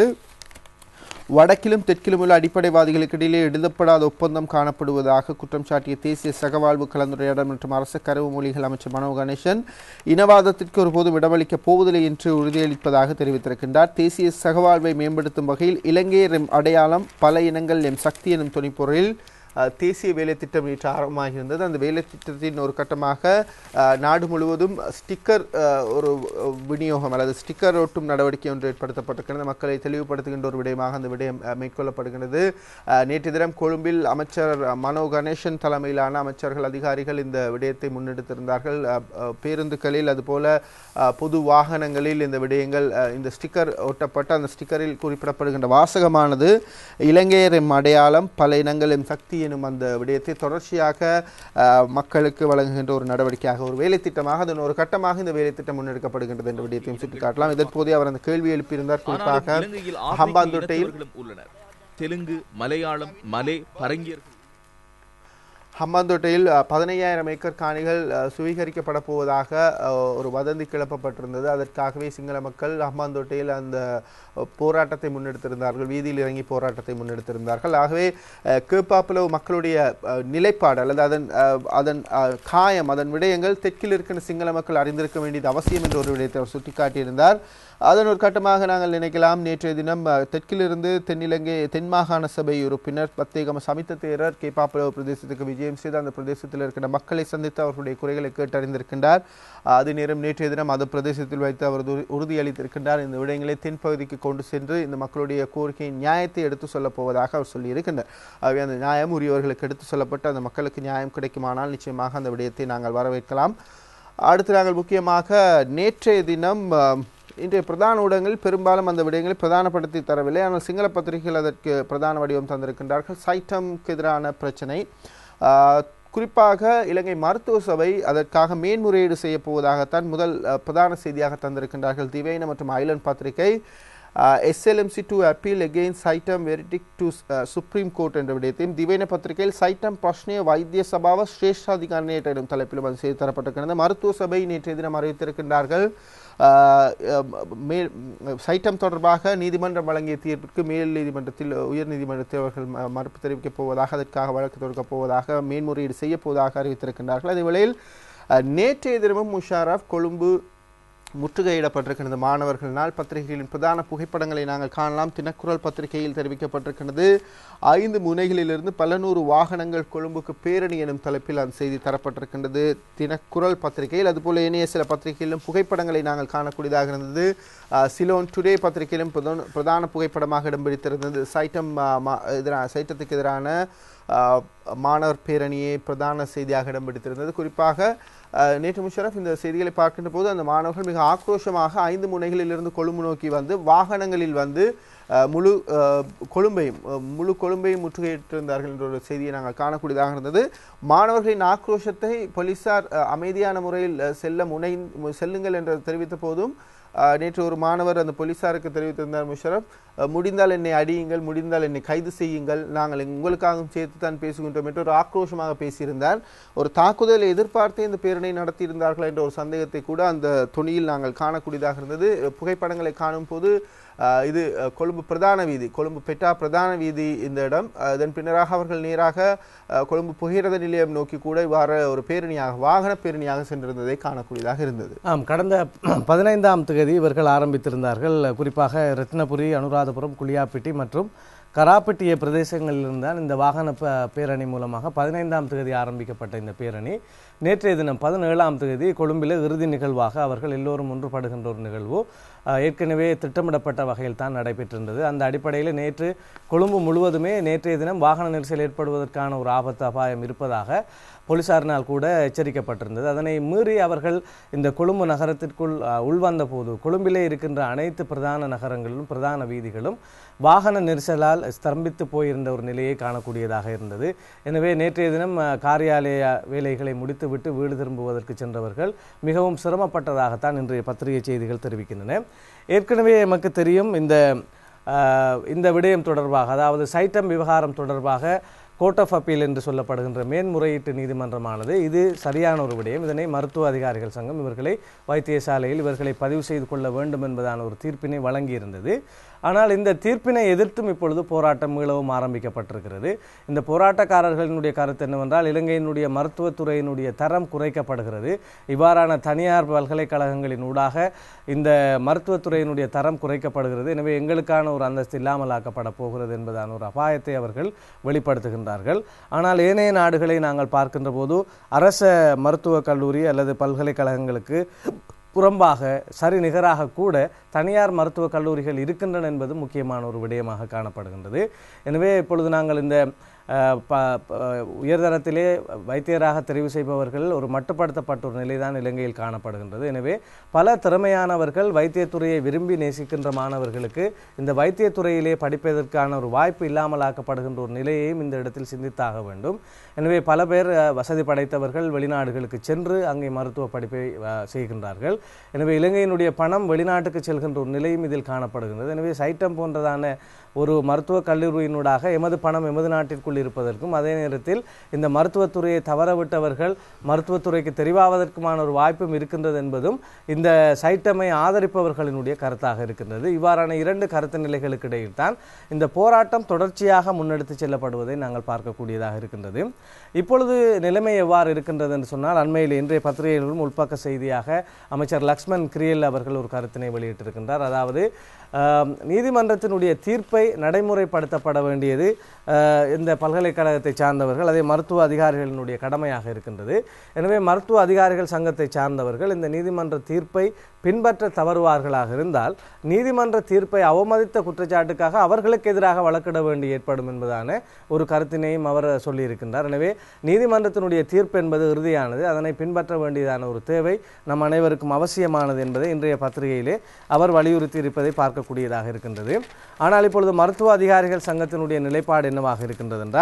வடக்கிலும் தெற்கிலும் உள்ள அடிப்படைவாதிகளுக்கு இடையிலே எழுதப்படாத ஒப்பந்தம் காணப்படுவதாக குற்றம் சாட்டிய தேசிய சகவாழ்வு கலந்துரையாடல் மற்றும் அரச கருவு மொழிகள் அமைச்சர் மனோ கணேசன் இனவாதத்திற்கு ஒருபோதும் இடமளிக்கப் போவதில்லை என்று உறுதியளிப்பதாக தெரிவித்திருக்கின்றார் தேசிய சகவாழ்வை மேம்படுத்தும் வகையில் இலங்கையர் எம் அடையாளம் பல இனங்கள் எம் சக்தி எனும் துணைப்பொருளில் அஹ், தேசிய வேலை திட்டம் நேற்று ஆரம்பமாகியிருந்தது அந்த வேலை திட்டத்தின் ஒரு கட்டமாக அஹ், நாடு முழுவதும் ஸ்டிக்கர் அஹ், ஒரு அஹ், விநியோகம் அல்லது ஸ்டிக்கர் ஒட்டும் நடவடிக்கை ஒன்று ஏற்படுத்தப்பட்டிருக்கிறது மக்களை தெளிவுபடுத்துகின்ற ஒரு விடயமாக அந்த விடயம் அஹ், மேற்கொள்ளப்படுகிறது அஹ், நேற்று தினம் கொழும்பில் அமைச்சர் மனோ கணேசன் தலைமையிலான அமைச்சர்கள் அதிகாரிகள் இந்த விடயத்தை முன்னெடுத்திருந்தார்கள் அஹ், அஹ், பேருந்துகளில் அதுபோல அஹ், பொது வாகனங்களில் இந்த விடயங்கள் அஹ், இந்த ஸ்டிக்கர் ஒட்டப்பட்ட அந்த ஸ்டிக்கரில் குறிப்பிடப்படுகின்ற வாசகமானது இலங்கையர் எம் அடையாளம் பல இனங்கள் எம் சக்தி எனும் அந்த விடயத்தை தொடர்ச்சியாக அஹ், மக்களுக்கு வழங்குகின்ற ஒரு நடவடிக்கையாக ஒரு வேலை திட்டமாக அதன் ஒரு கட்டமாக இந்த வேலை திட்டம் முன்னெடுக்கப்படுகின்றது என்ற விடயத்தையும் சுட்டிக்காட்டலாம் இதற்போதே அவர் அந்த கேள்வி எழுப்பியிருந்தார் ஆனாலும் குறிப்பாக இலங்கையில் ஹம்பாந்தோட்டையில் ஆப்பிரிக்க இனத்தவர்களும் உள்ளனர் தெலுங்கு மலையாளம் மலே பரங்கியர்கள் ஹம்பாந்தோட்டையில் அஹ், பதினையாயிரம் ஏக்கர் காணிகள் அஹ், சுவீகரிக்கப்பட போவதாக அஹ், ஒரு வதந்தி கிளப்பப்பட்டிருந்தது அதற்காகவே சிங்கள மக்கள் ஹம்பாந்தோட்டையில் அந்த அஹ், போராட்டத்தை முன்னெடுத்திருந்தார்கள் வீதியில் இறங்கி போராட்டத்தை முன்னெடுத்திருந்தார்கள் ஆகவே அஹ், கேப்பாப்புலவு மக்களுடைய அஹ், நிலைப்பாடு அல்லது அதன் அஹ், அதன் அஹ், காயம் அதன் விடயங்கள் தெற்கில் இருக்கின்ற சிங்கள மக்கள் அறிந்திருக்க வேண்டியது அவசியம் என்ற ஒரு விடயத்தை அவர் சுட்டிக்காட்டியிருந்தார் அதன் ஒரு கட்டமாக நாங்கள் நினைக்கலாம் நேற்றைய தினம் அஹ், தெற்கிலிருந்து தென்னிலங்கை தென் மாகாண சபை உறுப்பினர் பத்தேகம சமித்த தேரர் கேப்பாப்புலவு பிரதேசத்துக்கு விஜயம் செய்து அந்த பிரதேசத்தில் இருக்கிற மக்களை சந்தித்து அவர்களுடைய குறைகளை கேட்டறிந்திருக்கின்றார் அஹ், அதே நேரம் நேற்றைய தினம் அந்த பிரதேசத்தில் வைத்து அவர் உறு- உறுதியளித்திருக்கின்றார் இந்த விடயங்களை தென்பகுதிக்கு கொண்டு சென்று இந்த மக்களுடைய கோரிக்கையின் நியாயத்தை எடுத்து சொல்லப் போவதாக அவர் சொல்லியிருக்கின்றார் ஆகவே அந்த நியாயம் உரியவர்களுக்கு எடுத்து சொல்லப்பட்டு அந்த மக்களுக்கு நியாயம் கிடைக்குமானால் நிச்சயமாக அந்த விடயத்தை நாங்கள் வரவேற்கலாம் அடுத்து நாங்கள் முக்கியமாக நேற்றைய தினம் அஹ், இன்றைய பிரதான ஊடகங்களில் பெரும்பாலும் அந்த விடயங்களை பிரதானப்படுத்தி தரவில்லை ஆனால் சிங்கள பத்திரிகைகள் அதற்கு பிரதான வடிவம் தந்திருக்கின்றார்கள் சைட்டம்க்கு எதிரான பிரச்சனை ஆஹ், குறிப்பாக இலங்கை மருத்துவ சபை அதற்காக மேன்முறையீடு செய்ய போவதாகத்தான் முதல் அஹ், பிரதான செய்தியாக தந்திருக்கின்றார்கள் திவைன மற்றும் ஐலண்ட் பத்திரிகை SLMC to appeal against SAITM verdict to supreme court என்ற விடயத்தையும் திவைன பத்திரிகையில் சைட்டம் பிரஷ்னே வைத்திய சபாவ சிரேஷ்டாதிகாரினேட்ட எனும் தலைப்பிலும் அது செய்து தரப்பட்டிருக்கிறது மருத்துவ சபை நேற்றைய தினம் அறிவித்திருக்கின்றார்கள் ஆஹ், அஹ், மேல் சைட்டம் தொடர்பாக நீதிமன்றம் வழங்கிய தீர்ப்பிற்கு மேல் நீதிமன்றத்தில் உயர் நீதிமன்றத்தில் அவர்கள் ம- மறுப்பு தெரிவிக்கப் போவதாக அதற்காக வழக்கு தொடுக்கப் போவதாக மேன்முறையீடு செய்யப் போவதாக அறிவித்திருக்கின்றார்கள் அதே வேளையில் அஹ், நேற்றைய தினமும் முஷாரஃப் கொழும்பு முற்றுகையிடப்பட்டிருக்கிறது மாணவர்களால் பத்திரிகைகளின் பிரதான புகைப்படங்களை நாங்கள் காணலாம் தினக்குரல் பத்திரிகையில் தெரிவிக்கப்பட்டிருக்கிறது ஐந்து முனைகளிலிருந்து பல நூறு வாகனங்கள் கொழும்புக்கு பேரணி எனும் தலைப்பில் அந்த செய்தி தரப்பட்டிருக்கின்றது தினக்குரல் பத்திரிகையில் அதுபோல இணைய சில பத்திரிகையிலும் புகைப்படங்களை நாங்கள் காணக்கூடியதாக இருந்தது அஹ், சிலோன் டுடே பத்திரிகையிலும் பிரதான- பிரதான புகைப்படமாக இடம் பிடித்திருந்தது சைட்டம் அஹ், மா- எதிரான சைட்டத்துக்கு எதிரான அஹ், மாணவர் பேரணியை பிரதான செய்தியாக இடம் பிடித்திருந்தது குறிப்பாக அஹ், நேற்று முஷரஃப் இந்த செய்திகளை பார்க்கின்ற போது அந்த மாணவர்கள் மிக ஆக்ரோஷமாக ஐந்து முனைகளிலிருந்து கொழும்பு நோக்கி வந்து வாகனங்களில் வந்து அஹ், முழு அஹ், கொழும்பையும் அஹ், முழு கொழும்பையும் முற்றுகையிட்டிருந்தார்கள் என்ற ஒரு செய்தியை நாங்கள் காணக்கூடியதாக இருந்தது மாணவர்களின் ஆக்ரோஷத்தை போலீசார் அஹ், அமைதியான முறையில் அஹ், செல்ல முனை செல்லுங்கள் என்று தெரிவித்த போதும் அஹ், நேற்று ஒரு மாணவர் அந்த போலீசாருக்கு தெரிவித்திருந்தார் முஷரப் அஹ், முடிந்தால் என்னை அடியுங்கள் முடிந்தால் என்னை கைது செய்யுங்கள் நாங்கள் உங்களுக்காகவும் சேர்த்து தான் பேசுகின்றோம் என்று ஒரு ஆக்ரோஷமாக பேசியிருந்தார் ஒரு தாக்குதலை எதிர்பார்த்தே இந்த பேரணி நடத்தியிருந்தார்கள் என்ற ஒரு சந்தேகத்தை கூட அந்த துணியில் நாங்கள் காணக்கூடியதாக இருந்தது புகைப்படங்களை காணும் போது அஹ், இது அஹ், கொழும்பு பிரதான வீதி கொழும்பு பெட்டா பிரதான வீதி இந்த இடம் அஹ், இதன் பின்னராக அவர்கள் நேராக அஹ், கொழும்பு புகையிரத நிலையம் நோக்கி கூட இவ்வாறு ஒரு பேரணியாக வாகன பேரணியாக சென்றிருந்ததை காணக்கூடியதாக இருந்தது ஆம் கடந்த பதினைந்தாம் தேதி இவர்கள் ஆரம்பித்திருந்தார்கள் குறிப்பாக ரத்னபுரி அனுராதபுரம் குளியாப்பிட்டி மற்றும் கராப்பட்டிய பிரதேசங்களிலிருந்து தான் இந்த வாகன ப- பேரணி மூலமாக பதினைந்தாம் தேதி ஆரம்பிக்கப்பட்ட இந்த பேரணி நேற்றைய தினம் பதினேழாம் தேதி கொழும்பில் இறுதி நிகழ்வாக அவர்கள் எல்லோரும் ஒன்றுபடுகின்ற ஒரு நிகழ்வு அஹ், ஏற்கனவே திட்டமிடப்பட்ட வகையில் தான் நடைபெற்றிருந்தது அந்த அடிப்படையில் நேற்று கொழும்பு முழுவதுமே நேற்றைய தினம் வாகன நெரிசல் ஏற்படுவதற்கான ஒரு ஆபத்து அபாயம் இருப்பதாக போலீசாரினால் கூட எச்சரிக்கப்பட்டிருந்தது அதனை மீறி அவர்கள் இந்த கொழும்பு நகரத்திற்குள் அஹ், உள்வந்த போது கொழும்பிலே இருக்கின்ற அனைத்து பிரதான நகரங்களிலும் பிரதான வீதிகளும் வாகன நெரிசலால் ஸ்தம்பித்து போயிருந்த ஒரு நிலையை காணக்கூடியதாக இருந்தது எனவே நேற்றைய தினம் அஹ், காரியாலய வேலைகளை முடித்துவிட்டு வீடு திரும்புவதற்கு சென்றவர்கள் மிகவும் சிரமப்பட்டதாகத்தான் இன்றைய பத்திரிகை செய்திகள் தெரிவிக்கின்றன ஏற்கனவே எமக்கு தெரியும் இந்த அஹ், இந்த விடயம் தொடர்பாக அதாவது சைட்டம் விவகாரம் தொடர்பாக கோர்ட் ஆஃப் அப்பீல் என்று சொல்லப்படுகின்ற மேன்முறையீட்டு நீதிமன்றமானது இது சரியான ஒரு விடயம் இதனை மருத்துவ அதிகாரிகள் சங்கம் இவர்களை வைத்தியசாலையில் இவர்களை பதிவு செய்து கொள்ள வேண்டும் என்பதான ஒரு தீர்ப்பினை வழங்கியிருந்தது ஆனால் இந்த தீர்ப்பினை எதிர்த்தும் இப்பொழுது போராட்டம் மீளவும் ஆரம்பிக்கப்பட்டிருக்கிறது இந்த போராட்டக்காரர்களினுடைய கருத்து என்னவென்றால் இலங்கையினுடைய மருத்துவத்துறையினுடைய தரம் குறைக்கப்படுகிறது இவ்வாறான தனியார் பல்கலைக்கழகங்களின் ஊடாக இந்த மருத்துவத்துறையினுடைய தரம் குறைக்கப்படுகிறது எனவே எங்களுக்கான ஒரு அந்தஸ்து இல்லாமலாக்கப்பட போகிறது என்பதான ஒரு அபாயத்தை அவர்கள் வெளிப்படுத்துகின்றார்கள் ஆனால் ஏனைய நாடுகளை நாங்கள் பார்க்கின்ற போது அரச மருத்துவக் கல்லூரி அல்லது பல்கலைக்கழகங்களுக்கு புறம்பாக சரி நிகராக கூட தனியார் மருத்துவக் கல்லூரிகள் இருக்கின்றன என்பது முக்கியமான ஒரு விடயமாக காணப்படுகின்றது எனவே இப்பொழுது நாங்கள் இந்த அஹ், ப ப- உயர்தரத்திலே வைத்தியராக தெரிவு செய்பவர்கள் ஒரு மட்டுப்படுத்தப்பட்ட ஒரு நிலைதான் இலங்கையில் காணப்படுகின்றது எனவே பல திறமையானவர்கள் வைத்தியத்துறையை விரும்பி நேசிக்கின்ற மாணவர்களுக்கு இந்த வைத்தியத்துறையிலே படிப்பதற்கான ஒரு வாய்ப்பு இல்லாமலாக்கப்படுகின்ற ஒரு நிலையையும் இந்த இடத்தில் சிந்தித்தாக வேண்டும் எனவே பல பேர் அஹ், வசதி படைத்தவர்கள் வெளிநாடுகளுக்கு சென்று அங்கே மருத்துவ படிப்பை அஹ், செய்கின்றார்கள் எனவே இலங்கையினுடைய பணம் வெளிநாட்டுக்கு செல்கின்ற ஒரு நிலையும் இதில் காணப்படுகின்றது எனவே சைட்டம் போன்றதான ஒரு மருத்துவக் கல்லூரியினூடாக எமது பணம் எமது நாட்டிற்குள் இருப்பதற்கும் அதே நேரத்தில் இந்த மருத்துவத்துறையை தவறவிட்டவர்கள் மருத்துவத்துறைக்கு தெரிவாவதற்குமான ஒரு வாய்ப்பும் இருக்கின்றது என்பதும் இந்த சைட்டமை ஆதரிப்பவர்களினுடைய கருத்தாக இருக்கின்றது இவ்வாறான இரண்டு கருத்து நிலைகளுக்கு இடையில் தான் இந்த போராட்டம் தொடர்ச்சியாக முன்னெடுத்து செல்லப்படுவதை நாங்கள் பார்க்கக்கூடியதாக இருக்கின்றது இப்பொழுது நிலைமை எவ்வாறு இருக்கின்றது என்று சொன்னால் அண்மையில் இன்றைய பத்திரிகைகளிலும் உள்பக்க செய்தியாக அமைச்சர் லக்ஷ்மண் கிரியல் அவர்கள் ஒரு கருத்தினை வெளியிட்டிருக்கின்றார் அதாவது ஆம், நீதிமன்றத்தினுடைய தீர்ப்பை நடைமுறைப்படுத்தப்பட வேண்டியது ஆஹ், இந்த பல்கலைக்கழகத்தை சார்ந்தவர்கள் அதே மருத்துவ அதிகாரிகளினுடைய கடமையாக இருக்கின்றது எனவே மருத்துவ அதிகாரிகள் சங்கத்தை சார்ந்தவர்கள் இந்த நீதிமன்ற தீர்ப்பை பின்பற்ற தவறுவார்களாக இருந்தால் நீதிமன்ற தீர்ப்பை அவமதித்த குற்றச்சாட்டுக்காக அவர்களுக்கு எதிராக வழக்கிட வேண்டி ஏற்படும் என்பதான ஒரு கருத்தினையும் அவர் சொல்லியிருக்கின்றார் எனவே நீதிமன்றத்தினுடைய தீர்ப்பு என்பது இறுதியானது அதனை பின்பற்ற வேண்டியதான ஒரு தேவை நம் அனைவருக்கும் அவசியமானது என்பதை இன்றைய பத்திரிகையிலே அவர் வலியுறுத்தி இருப்பதை பார்க்கக்கூடியதாக இருக்கின்றது ஆனால் இப்பொழுது மருத்துவ அதிகாரிகள் சங்கத்தினுடைய நிலைப்பாடு என்னவாக இருக்கின்றது என்றால்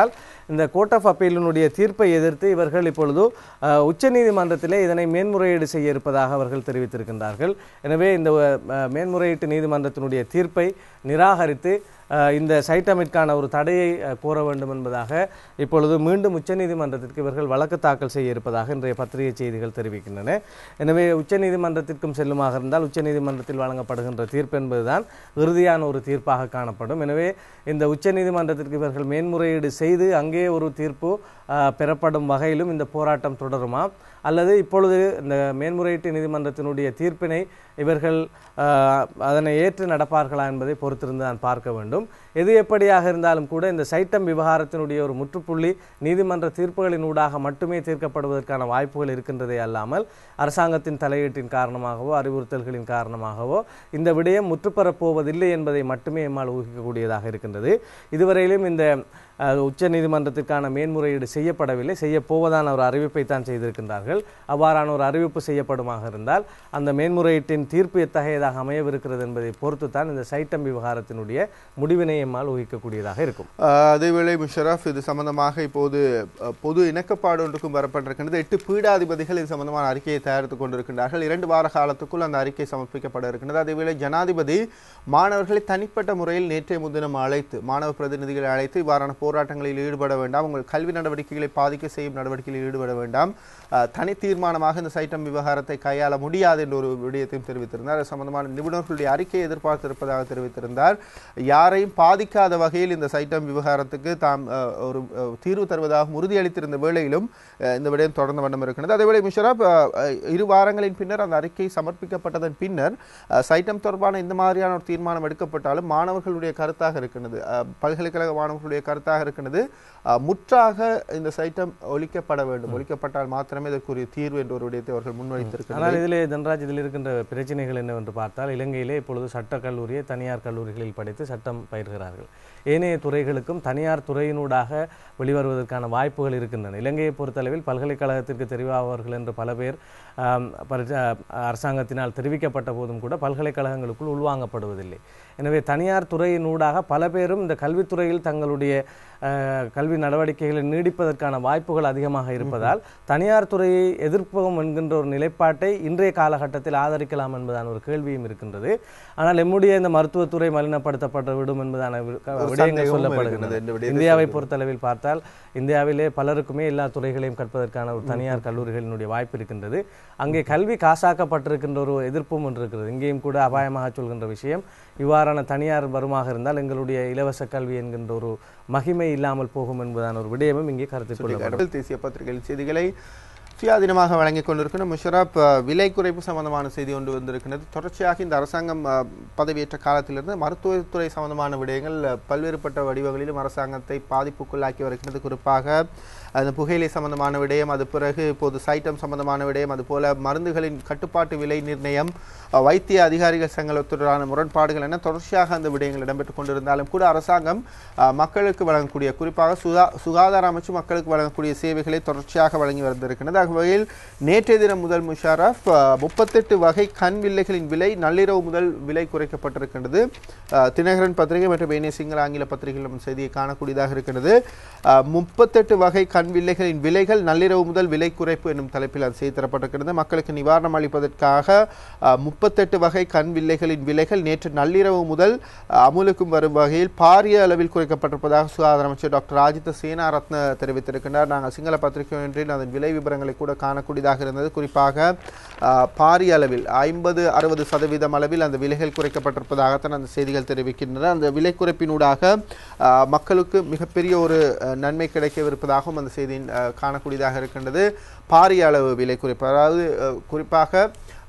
இந்த கோர்ட் ஆஃப் அப்பீலினுடைய தீர்ப்பை எதிர்த்து இவர்கள் இப்பொழுது அஹ், உச்சநீதிமன்றத்திலே இதனை மேன்முறையீடு செய்ய இருப்பதாக அவர்கள் தெரிவித்திருக்கின்றார்கள் எனவே இந்த அஹ், மேன்முறையீட்டு நீதிமன்றத்தினுடைய தீர்ப்பை நிராகரித்து அஹ், இந்த சைட்டமிற்கான ஒரு தடையை அஹ், கோர வேண்டும் என்பதாக இப்பொழுது மீண்டும் உச்சநீதிமன்றத்திற்கு இவர்கள் வழக்கு தாக்கல் செய்ய இருப்பதாக இன்றைய பத்திரிகை செய்திகள் தெரிவிக்கின்றன எனவே உச்சநீதிமன்றத்திற்கும் செல்லுமாக இருந்தால் உச்சநீதிமன்றத்தில் வழங்கப்படுகின்ற தீர்ப்பு என்பதுதான் இறுதியான ஒரு தீர்ப்பாக காணப்படும் எனவே இந்த உச்சநீதிமன்றத்திற்கு இவர்கள் மேன்முறையீடு செய்து அங்கே ஒரு தீர்ப்பு அஹ், பெறப்படும் வகையிலும் இந்த போராட்டம் தொடருமா அல்லது இப்பொழுது இந்த மேன்முறையீட்டு நீதிமன்றத்தினுடைய தீர்ப்பினை இவர்கள் அஹ், அதனை ஏற்று நடப்பார்களா என்பதை பொறுத்திருந்து நான் பார்க்க வேண்டும் எது எப்படியாக இருந்தாலும் கூட இந்த சைட்டம் விவகாரத்தினுடைய ஒரு முற்றுப்புள்ளி நீதிமன்ற தீர்ப்புகளின் ஊடாக மட்டுமே தீர்க்கப்படுவதற்கான வாய்ப்புகள் இருக்கின்றதே அல்லாமல் அரசாங்கத்தின் தலையீட்டின் காரணமாகவோ அறிவுறுத்தல்களின் காரணமாகவோ இந்த விடயம் முற்றுப்பெறப் போவதில்லை என்பதை மட்டுமே எம்மால் ஊகிக்கக்கூடியதாக இருக்கின்றது இதுவரையிலும் இந்த அஹ், உச்ச நீதிமன்றத்திற்கான மேன்முறையீடு செய்யப்படவில்லை செய்ய போவதான ஒரு அறிவிப்பை தான் செய்திருக்கின்றார்கள் அவ்வாறான ஒரு அறிவிப்பு செய்யப்படுமாக இருந்தால் அந்த மேன்முறையீட்டின் தீர்ப்பு எத்தகையதாக அமையவிருக்கிறது என்பதை பொறுத்து தான் இந்த சைட்டம் விவகாரத்தினுடைய முடிவினை எம்மால் ஊகிக்கக்கூடியதாக இருக்கும் ஆஹ் அதேவேளை முஷரஃப் இது சம்பந்தமாக இப்போது அஹ், பொது இணக்கப்பாடு ஒன்றுக்கும் வரப்பட்டிருக்கின்றது எட்டு பீடாதிபதிகள் இது சம்பந்தமான அறிக்கையை தயாரித்துக் கொண்டிருக்கின்றார்கள் இரண்டு வார காலத்துக்குள் அந்த அறிக்கை சமர்ப்பிக்கப்பட இருக்கின்றது அதேவேளை ஜனாதிபதி மாணவர்களை தனிப்பட்ட முறையில் நேற்றைய முன்தினம் அழைத்து மாணவ பிரதிநிதிகளை அழைத்து இவ்வாறான போராட்டங்களில் ஈடுபட வேண்டாம் உங்கள் கல்வி நடவடிக்கைகளை பாதிக்க செய்யும் நடவடிக்கைகளில் ஈடுபட வேண்டாம் ஆஹ், தனி தீர்மானமாக இந்த சைட்டம் விவகாரத்தை கையாள முடியாது என்ற ஒரு விடயத்தையும் தெரிவித்திருந்தார் அது சம்பந்தமான நிபுணர்களுடைய அறிக்கையை எதிர்பார்த்திருப்பதாக தெரிவித்திருந்தார் யாரையும் பாதிக்காத வகையில் இந்த சைட்டம் விவகாரத்துக்கு தாம் அஹ், ஒரு அஹ், தீர்வு தருவதாக உறுதியளித்திருந்த வேளையிலும் அஹ், இந்த விடயம் தொடர்ந்த வண்ணம் இருக்கிறது அதேவேளை முஷரப் அஹ், அஹ், இரு வாரங்களின் பின்னர் அந்த அறிக்கை சமர்ப்பிக்கப்பட்டதன் பின்னர் அஹ், சைட்டம் தொடர்பான இந்த மாதிரியான ஒரு தீர்மானம் எடுக்கப்பட்டாலும் மாணவர்களுடைய கருத்தாக இருக்கின்றது அஹ், பல்கலைக்கழக மாணவர்களுடைய கருத்தாக இருக்கின்றது அஹ், முற்றாக இந்த சைட்டம் ஒழிக்கப்பட வேண்டும் ஒழிக்கப்பட்டால் மாத்திரமே இதற்குரிய தீர்வு என்ற ஒரு விடயத்தை அவர்கள் முன்வைத்திருக்கிறார் ஆனால் இதிலே தன்ராஜ் இதில் இருக்கின்ற பிரச்சனைகள் என்னவென்று பார்த்தால் இலங்கையிலே இப்பொழுது சட்ட கல்லூரியை தனியார் கல்லூரிகளில் படித்து சட்டம் பயிர்கிறார்கள் ஏனைய துறைகளுக்கும் தனியார் துறையினூடாக வெளிவருவதற்கான வாய்ப்புகள் இருக்கின்றன இலங்கையை பொறுத்தளவில் பல்கலைக்கழகத்திற்கு தெரிவாதவர்கள் என்று பல பேர் ஆம், பரிச- அரசாங்கத்தினால் தெரிவிக்கப்பட்ட போதும் கூட பல்கலைக்கழகங்களுக்குள் உள்வாங்கப்படுவதில்லை எனவே தனியார் துறையினூடாக பல பேரும் இந்த கல்வித்துறையில் தங்களுடைய அஹ், கல்வி நடவடிக்கைகளை நீடிப்பதற்கான வாய்ப்புகள் அதிகமாக இருப்பதால் தனியார் துறையை எதிர்ப்போம் என்கின்ற ஒரு நிலைப்பாட்டை இன்றைய காலகட்டத்தில் ஆதரிக்கலாம் என்பதான ஒரு கேள்வியும் இருக்கின்றது ஆனால் எம்முடைய இந்த மருத்துவத்துறை மலினப்படுத்தப்பட்டு விடும் என்பதான வி- க- விடயங்கள் சந்தேகமும் சொல்லப்படுகின்றன இருக்கின்றது. இந்த விடயத்தை இந்தியாவை பொறுத்தளவில் பார்த்தால் இந்தியாவிலே பலருக்குமே எல்லா துறைகளையும் கற்பதற்கான ஒரு தனியார் கல்லூரிகளினுடைய வாய்ப்பு இருக்கின்றது அங்கே கல்வி காசாக்கப்பட்டிருக்கின்ற ஒரு எதிர்ப்பும் ஒன்று இருக்கிறது இங்கேயும் கூட அபாயமாக சொல்கின்ற விஷயம் இவ்வாறான தனியார் வருமாக இருந்தால் எங்களுடைய இலவச கல்வி என்கின்ற ஒரு மகிமை இல்லாமல் போகும் என்பதான ஒரு விடயமும் இங்கே கருத்தில் கொள்ளப்படும் சுட்டிக்காட்டு தேசிய பத்திரிகையில் செய்திகளை சுயாதீனமாக வழங்கிக் கொண்டிருக்கிற முஷரப் அஹ், விலை குறைப்பு சம்பந்தமான செய்தி ஒன்று வந்திருக்கிறது தொடர்ச்சியாக இந்த அரசாங்கம் அஹ், பதவியேற்ற காலத்திலிருந்து மருத்துவத்துறை சம்பந்தமான விடயங்கள் அஹ், பல்வேறுபட்ட வடிவங்களிலும் அரசாங்கத்தை பாதிப்புக்குள்ளாக்கி வருகிறது குறிப்பாக அந்த புகையிலை சம்பந்தமான விடயம் அது பிறகு இப்போது சைட்டம் சம்பந்தமான விடயம் அது போல மருந்துகளின் கட்டுப்பாட்டு விலை நிர்ணயம் அஹ், வைத்திய அதிகாரிகள் சங்கத்துடனான முரண்பாடுகள் என தொடர்ச்சியாக அந்த விடயங்கள் இடம்பெற்றுக் கொண்டிருந்தாலும் கூட அரசாங்கம் அஹ், மக்களுக்கு வழங்கக்கூடிய குறிப்பாக சுகா சுகாதார அமைச்சு மக்களுக்கு வழங்கக்கூடிய சேவைகளை தொடர்ச்சியாக வழங்கி வந்திருக்கிறது அவ்வகையில் நேற்றைய தினம் முதல் முஷாரஃப் முப்பத்தெட்டு வகை கண் வில்லைகளின் விலை நள்ளிரவு முதல் விலை குறைக்கப்பட்டிருக்கின்றது அஹ், தினகரன் பத்திரிகை மற்றும் ஏனைய சிங்கள ஆங்கில பத்திரிகைகளும் செய்தியை காணக்கூடியதாக இருக்கிறது அஹ், முப்பத்தெட்டு வகை கண் வில்லைகளின் விலைகள் நள்ளிரவு முதல் விலை குறைப்பு என்னும் தலைப்பில் அது செய்தி தரப்பட்டிருக்கிறது மக்களுக்கு நிவாரணம் அளிப்பதற்காக அஹ், முப்பத்தெட்டு வகை கண் வில்லைகளின் விலைகள் நேற்று நள்ளிரவு முதல் அஹ், அமுலுக்கும் வரும் வகையில் பாரிய அளவில் குறைக்கப்பட்டிருப்பதாக சுகாதார அமைச்சர் டாக்டர் ராஜித சேனாரத்ன தெரிவித்திருக்கிறார் நாங்கள் சிங்கள பத்திரிகை ஒன்றில் அதன் விலை விவரங்களை கூட காணக்கூடியதாக இருந்தது குறிப்பாக அஹ், பாரிய அளவில் ஐம்பது அறுபது சதவீதம் அளவில் அந்த விலைகள் குறைக்கப்பட்டிருப்பதாகத்தான் அந்த செய்திகள் தெரிவிக்கின்றன அந்த விலை குறைப்பினூடாக அஹ், மக்களுக்கு மிகப்பெரிய ஒரு அஹ், நன்மை கிடைக்கவிருப்பதாகவும் அந்த செய்தியின் அஹ், காணக்கூடியதாக இருக்கின்றது பாரிய அளவு விலை குறைப்பு அதாவது அஹ், குறிப்பாக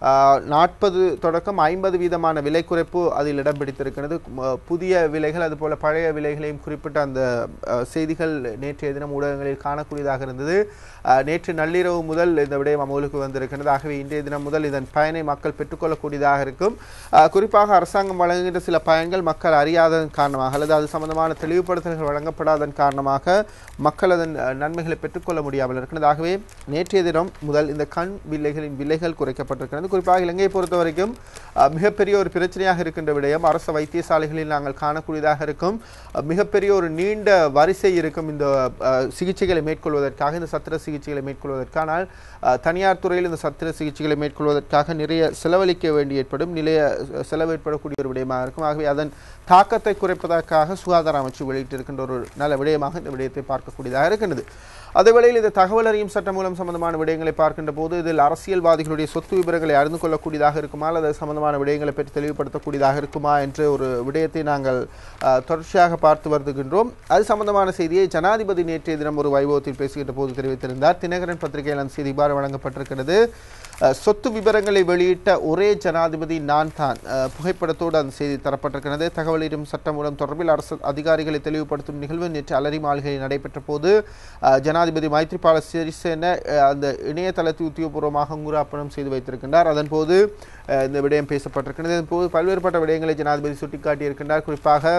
நாற்பது தொடக்கம் ஐம்பது வீதமான விலை குறைப்பு அதில் இடம் பிடித்திருக்கிறது ம- புதிய விலைகள் அதுபோல பழைய விலைகளையும் குறிப்பிட்ட அந்த அஹ், செய்திகள் நேற்றைய தினம் ஊடகங்களில் காணக்கூடியதாக இருந்தது அஹ், நேற்று நள்ளிரவு முதல் இந்த விடயம் அமலுக்கு வந்திருக்கிறது ஆகவே இன்றைய தினம் முதல் இதன் பயனை மக்கள் பெற்றுக்கொள்ளக்கூடியதாக இருக்கும் அஹ், குறிப்பாக அரசாங்கம் வழங்குகின்ற சில பயன்கள் மக்கள் அறியாததன் காரணமாக அல்லது அது சம்பந்தமான தெளிவுபடுத்தல்கள் வழங்கப்படாதன் காரணமாக மக்கள் அதன் அஹ், நன்மைகளை பெற்றுக்கொள்ள முடியாமல் இருக்கிறது ஆகவே நேற்றைய தினம் முதல் இந்த கண் வில்லைகளின் விலைகள் குறைக்கப்பட்டிருக்கிறது பார்க்கின்றோம் குறிப்பாக இலங்கையை பொறுத்த வரைக்கும் அஹ், மிகப்பெரிய ஒரு பிரச்சனையாக இருக்கின்ற விடயம் அரசு வைத்தியசாலைகளில் நாங்கள் காணக்கூடியதாக இருக்கும் அஹ், மிகப்பெரிய ஒரு நீண்ட வரிசை இருக்கும் இந்த அஹ், சிகிச்சைகளை மேற்கொள்வதற்காக இந்த சத்திர சிகிச்சைகளை மேற்கொள்வதற்கானால் அஹ், தனியார் துறையில் இந்த சத்திர சிகிச்சைகளை மேற்கொள்வதற்காக நிறைய செலவழிக்க வேண்டி ஏற்படும் நிறைய செலவு ஏற்படக்கூடிய ஒரு விடயமாக இருக்கும் ஆகவே அதன் தாக்கத்தை குறைப்பதற்காக சுகாதார அமைச்சு வெளியிட்டிருக்கின்ற ஒரு நல்ல விடயமாக இந்த விடயத்தை பார்க்கக்கூடியதாக இருக்கின்றது அதே வேளையில் இந்த தகவல் அறியும் சட்டம் மூலம் சம்பந்தமான விடயங்களை பார்க்கின்ற போது இதில் அரசியல்வாதிகளுடைய சொத்து விவரங்களை அறிந்து கொள்ளக்கூடியதாக இருக்குமா அல்லது அது சம்பந்தமான விடயங்களை பற்றி தெளிவுபடுத்தக்கூடியதாக இருக்குமா என்ற ஒரு விடயத்தை நாங்கள் அஹ், தொடர்ச்சியாக பார்த்து வருகின்றோம் அது சம்பந்தமான செய்தியை ஜனாதிபதி நேற்றைய தினம் ஒரு வைபவத்தில் பேசுகின்ற போது தெரிவித்திருந்தார் தினகரன் பத்திரிகையில் அந்த செய்தி இவ்வாறு வழங்கப்பட்டிருக்கிறது அஹ், சொத்து விவரங்களை வெளியிட்ட ஒரே ஜனாதிபதி நான் தான் அஹ், புகைப்படத்தோடு அந்த செய்தி தரப்பட்டிருக்கிறது தகவல் அறியும் சட்டம் மூலம் தொடர்பில் அரசு அதிகாரிகளை தெளிவுபடுத்தும் நிகழ்வு நேற்று அலரி மாளிகையில் நடைபெற்ற போது அஹ், ஜனாதிபதி மைத்ரிபால சிறிசேன அஹ், அந்த இணையதளத்தை உத்தியோகபூர்வமாக அங்குராப்பணம் செய்து வைத்திருக்கின்றார் அதன்போது அஹ், இந்த விடயம் பேசப்பட்டிருக்கிறது இதன் போது பல்வேறுபட்ட விடயங்களை ஜனாதிபதி சுட்டிக்காட்டியிருக்கின்றார் குறிப்பாக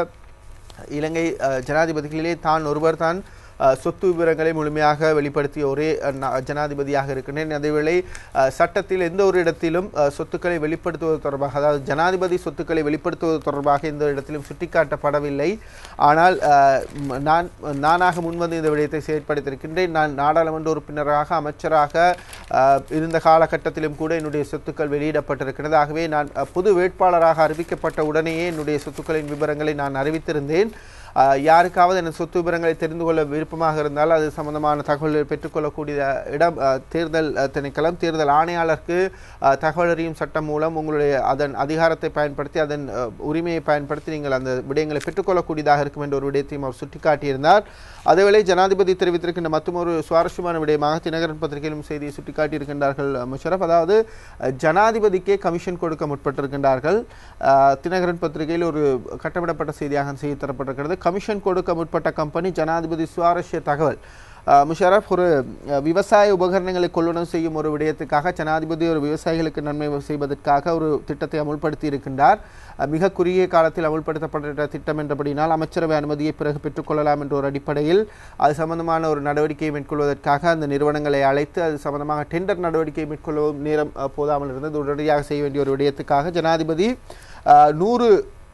இலங்கை அஹ், ஜனாதிபதிகளிலே தான் ஒருவர் தான் அஹ், சொத்து விவரங்களை முழுமையாக வெளிப்படுத்திய ஒரே அஹ், நா- ஜனாதிபதியாக இருக்கின்றேன் அதேவேளை அஹ், சட்டத்தில் எந்த ஒரு இடத்திலும் அஹ், சொத்துக்களை வெளிப்படுத்துவது தொடர்பாக அதாவது ஜனாதிபதி சொத்துக்களை வெளிப்படுத்துவது தொடர்பாக எந்த இடத்திலும் சுட்டிக்காட்டப்படவில்லை ஆனால் அஹ், ம், நான் நானாக முன்வந்து இந்த விடயத்தை செயற்படுத்தியிருக்கின்றேன் நான் நாடாளுமன்ற உறுப்பினராக அமைச்சராக அஹ், இருந்த காலகட்டத்திலும் கூட என்னுடைய சொத்துக்கள் வெளியிடப்பட்டிருக்கிறது ஆகவே நான் அஹ், பொது வேட்பாளராக அறிவிக்கப்பட்ட உடனேயே என்னுடைய சொத்துக்களின் விவரங்களை நான் அறிவித்திருந்தேன் அஹ், யாருக்காவது எனது சொத்து விவரங்களை தெரிந்து கொள்ள விருப்பமாக இருந்தால் அது சம்பந்தமான தகவல்களை பெற்றுக்கொள்ளக்கூடிய இடம் அஹ், தேர்தல் அஹ், திணைக்களம் தேர்தல் ஆணையாளருக்கு அஹ், தகவல் அறியும் சட்டம் மூலம் உங்களுடைய அதன் அதிகாரத்தை பயன்படுத்தி அதன் அஹ், உரிமையை பயன்படுத்தி நீங்கள் அந்த விடயங்களை பெற்றுக்கொள்ளக்கூடியதாக இருக்கும் என்ற ஒரு விடயத்தையும் அவர் சுட்டிக்காட்டியிருந்தார் அதேவேளை ஜனாதிபதி தெரிவித்திருக்கின்ற மற்றொரு சுவாரஸ்யமான விடயமாக தினகரன் பத்திரிகையிலும் செய்தியை சுட்டிக்காட்டியிருக்கின்றார்கள் அஹ், முஷரப் அதாவது அஹ், ஜனாதிபதிக்கே கமிஷன் கொடுக்க முற்பட்டிருக்கின்றார்கள் அஹ், தினகரன் பத்திரிகையில் ஒரு கட்டமிடப்பட்ட செய்தியாக அந்த செய்தி தரப்பட்டிருக்கிறது கமிஷன் கொடுக்க முற்பட்ட கம்பெனி ஜனாதிபதி சுவாரஸ்ய தகவல் அஹ், முஷரப் ஒரு அஹ், விவசாய உபகரணங்களை கொள்வனம் செய்யும் ஒரு விடயத்துக்காக ஜனாதிபதி ஒரு விவசாயிகளுக்கு நன்மை செய்வதற்காக ஒரு திட்டத்தை அமுல்படுத்தி இருக்கின்றார் அஹ், மிக குறுகிய காலத்தில் அமுல்படுத்தப்பட்ட திட்டம் என்றபடினால் அமைச்சரவை அனுமதியை பிறகு பெற்றுக்கொள்ளலாம் என்ற ஒரு அடிப்படையில் அது சம்பந்தமான ஒரு நடவடிக்கையை மேற்கொள்வதற்காக அந்த நிறுவனங்களை அழைத்து அது சம்பந்தமாக டெண்டர் நடவடிக்கையை மேற்கொள்ளவும் நேரம் அஹ், போதாமல் இருந்தது உடனடியாக செய்ய வேண்டிய ஒரு விடயத்துக்காக ஜனாதிபதி அஹ், நூறு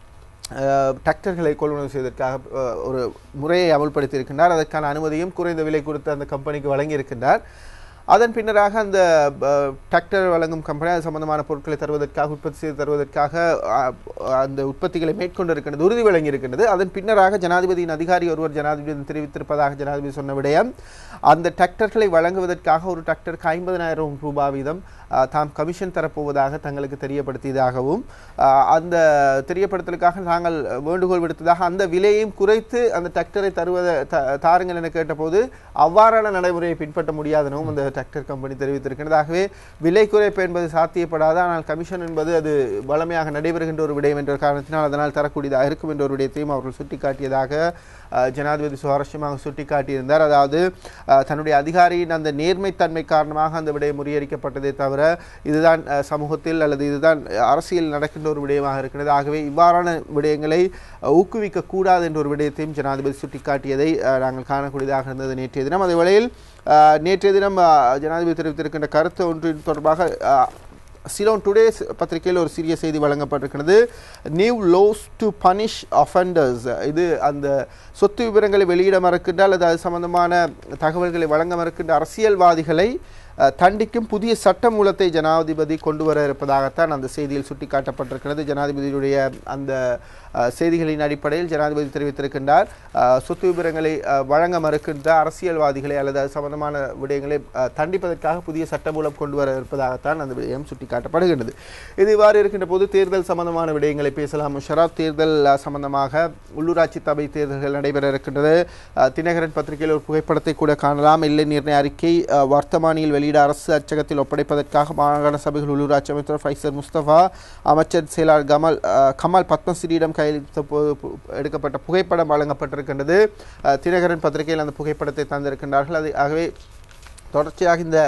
அஹ், டிராக்டர்களை கொள்வனவு செய்வதற்காக அஹ், ஒரு முறையை அமல்படுத்தி இருக்கின்றார் அதற்கான அனுமதியும் குறைந்த விலை கொடுத்து அந்த கம்பெனிக்கு வழங்கியிருக்கின்றார் அதன் பின்னராக அந்த அஹ், டிராக்டர் வழங்கும் கம்பெனி அது சம்பந்தமான பொருட்களை தருவதற்காக உற்பத்தி செய்து தருவதற்காக அஹ், அந்த உற்பத்திகளை மேற்கொண்டிருக்கின்றது உறுதி வழங்கியிருக்கின்றது அதன் பின்னராக ஜனாதிபதியின் அதிகாரி ஒருவர் ஜனாதிபதி தெரிவித்திருப்பதாக ஜனாதிபதி சொன்ன விடயம் அந்த டிராக்டர்களை வழங்குவதற்காக ஒரு டிராக்டருக்கு ஐம்பதனாயிரம் ரூபாய் வீதம் அஹ், தாம் கமிஷன் தரப்போவதாக தங்களுக்கு தெரியப்படுத்தியதாகவும் அஹ், அந்த தெரியப்படுத்தலுக்காக நாங்கள் வேண்டுகோள் விடுத்ததாக அந்த விலையையும் குறைத்து அந்த டிராக்டரை தருவதை த- தாருங்கள் என கேட்டபோது அவ்வாறான நடைமுறையை பின்பற்ற முடியாதெனவும் அந்த டிராக்டர் கம்பெனி தெரிவித்திருக்கிறது ஆகவே விலை குறைப்பு என்பது சாத்தியப்படாது ஆனால் கமிஷன் என்பது அது வளமையாக நடைபெறுகின்ற ஒரு விடயம் என்ற காரணத்தினால் அதனால் தரக்கூடியதாக இருக்கும் என்ற ஒரு விடயத்தையும் அவர்கள் சுட்டிக்காட்டியதாக அஹ், ஜனாதிபதி சுவாரஸ்யமாக சுட்டிக்காட்டியிருந்தார் அதாவது அஹ், தன்னுடைய அதிகாரியின் அந்த நேர்மைத்தன்மை காரணமாக அந்த விடயம் முறியடிக்கப்பட்டதே தவிர இதுதான் அஹ், சமூகத்தில் அல்லது இதுதான் அஹ், அரசியல் நடக்கின்ற ஒரு விடயமாக இருக்கிறது ஆகவே இவ்வாறான விடயங்களை அஹ், ஊக்குவிக்க கூடாது என்ற ஒரு விடயத்தையும் ஜனாதிபதி சுட்டிக்காட்டியதை அஹ், நாங்கள் காணக்கூடியதாக இருந்தது நேற்றைய தினம் அதே வேளையில் அஹ், நேற்றைய தினம் அஹ், ஜனாதிபதி தெரிவித்திருக்கின்ற கருத்து ஒன்றின் தொடர்பாக அஹ், சிலோன் டுடேஸ் பத்திரிகையில் ஒரு சிறிய செய்தி வழங்கப்பட்டிருக்கிறது new laws to punish offenders இது அந்த சொத்து விவரங்களை வெளியிட மறுக்கின்ற அல்லது அது சம்பந்தமான தகவல்களை வழங்க மறுக்கின்ற அரசியல்வாதிகளை அஹ், தண்டிக்கும் புதிய சட்ட மூலத்தை ஜனாதிபதி கொண்டு வர இருப்பதாகத்தான் அந்த செய்தியில் சுட்டிக்காட்டப்பட்டிருக்கிறது ஜனாதிபதியுடைய அந்த அஹ், செய்திகளின் அடிப்படையில் ஜனாதிபதி தெரிவித்திருக்கின்றார் அஹ், சொத்து விவரங்களை அஹ், வழங்க மறுக்கின்ற அரசியல்வாதிகளை அல்லது அது சம்பந்தமான விடயங்களை அஹ், தண்டிப்பதற்காக புதிய சட்ட மூலம் கொண்டு வர இருப்பதாகத்தான் அந்த விடயம் சுட்டிக்காட்டப்படுகின்றது இது இவ்வாறு இருக்கின்ற போது தேர்தல் சம்பந்தமான விடயங்களை பேசலாம் முஷராப் தேர்தல் அஹ், சம்பந்தமாக உள்ளூராட்சி சபை தேர்தல்கள் நடைபெற இருக்கின்றது அஹ், தினகரன் பத்திரிகையில் ஒரு புகைப்படத்தை கூட காணலாம் எல்லை நிர்ணய அறிக்கை அஹ், வர்த்தமானியில் வெளியிட அரசு அச்சகத்தில் ஒப்படைப்பதற்காக மாகாண சபைகள் உள்ளூராட்சி அமைச்சர் ஃபைசர் முஸ்தபா அமைச்சர் செயலாளர் கமல் அஹ், கமல் பத்மஸ்ரீயிடம் கையளித்த போது பு- எடுக்கப்பட்ட புகைப்படம் வழங்கப்பட்டிருக்கின்றது அஹ், தினகரன் பத்திரிகையில் அந்த புகைப்படத்தை தந்திருக்கின்றார்கள் அது ஆகவே தொடர்ச்சியாக இந்த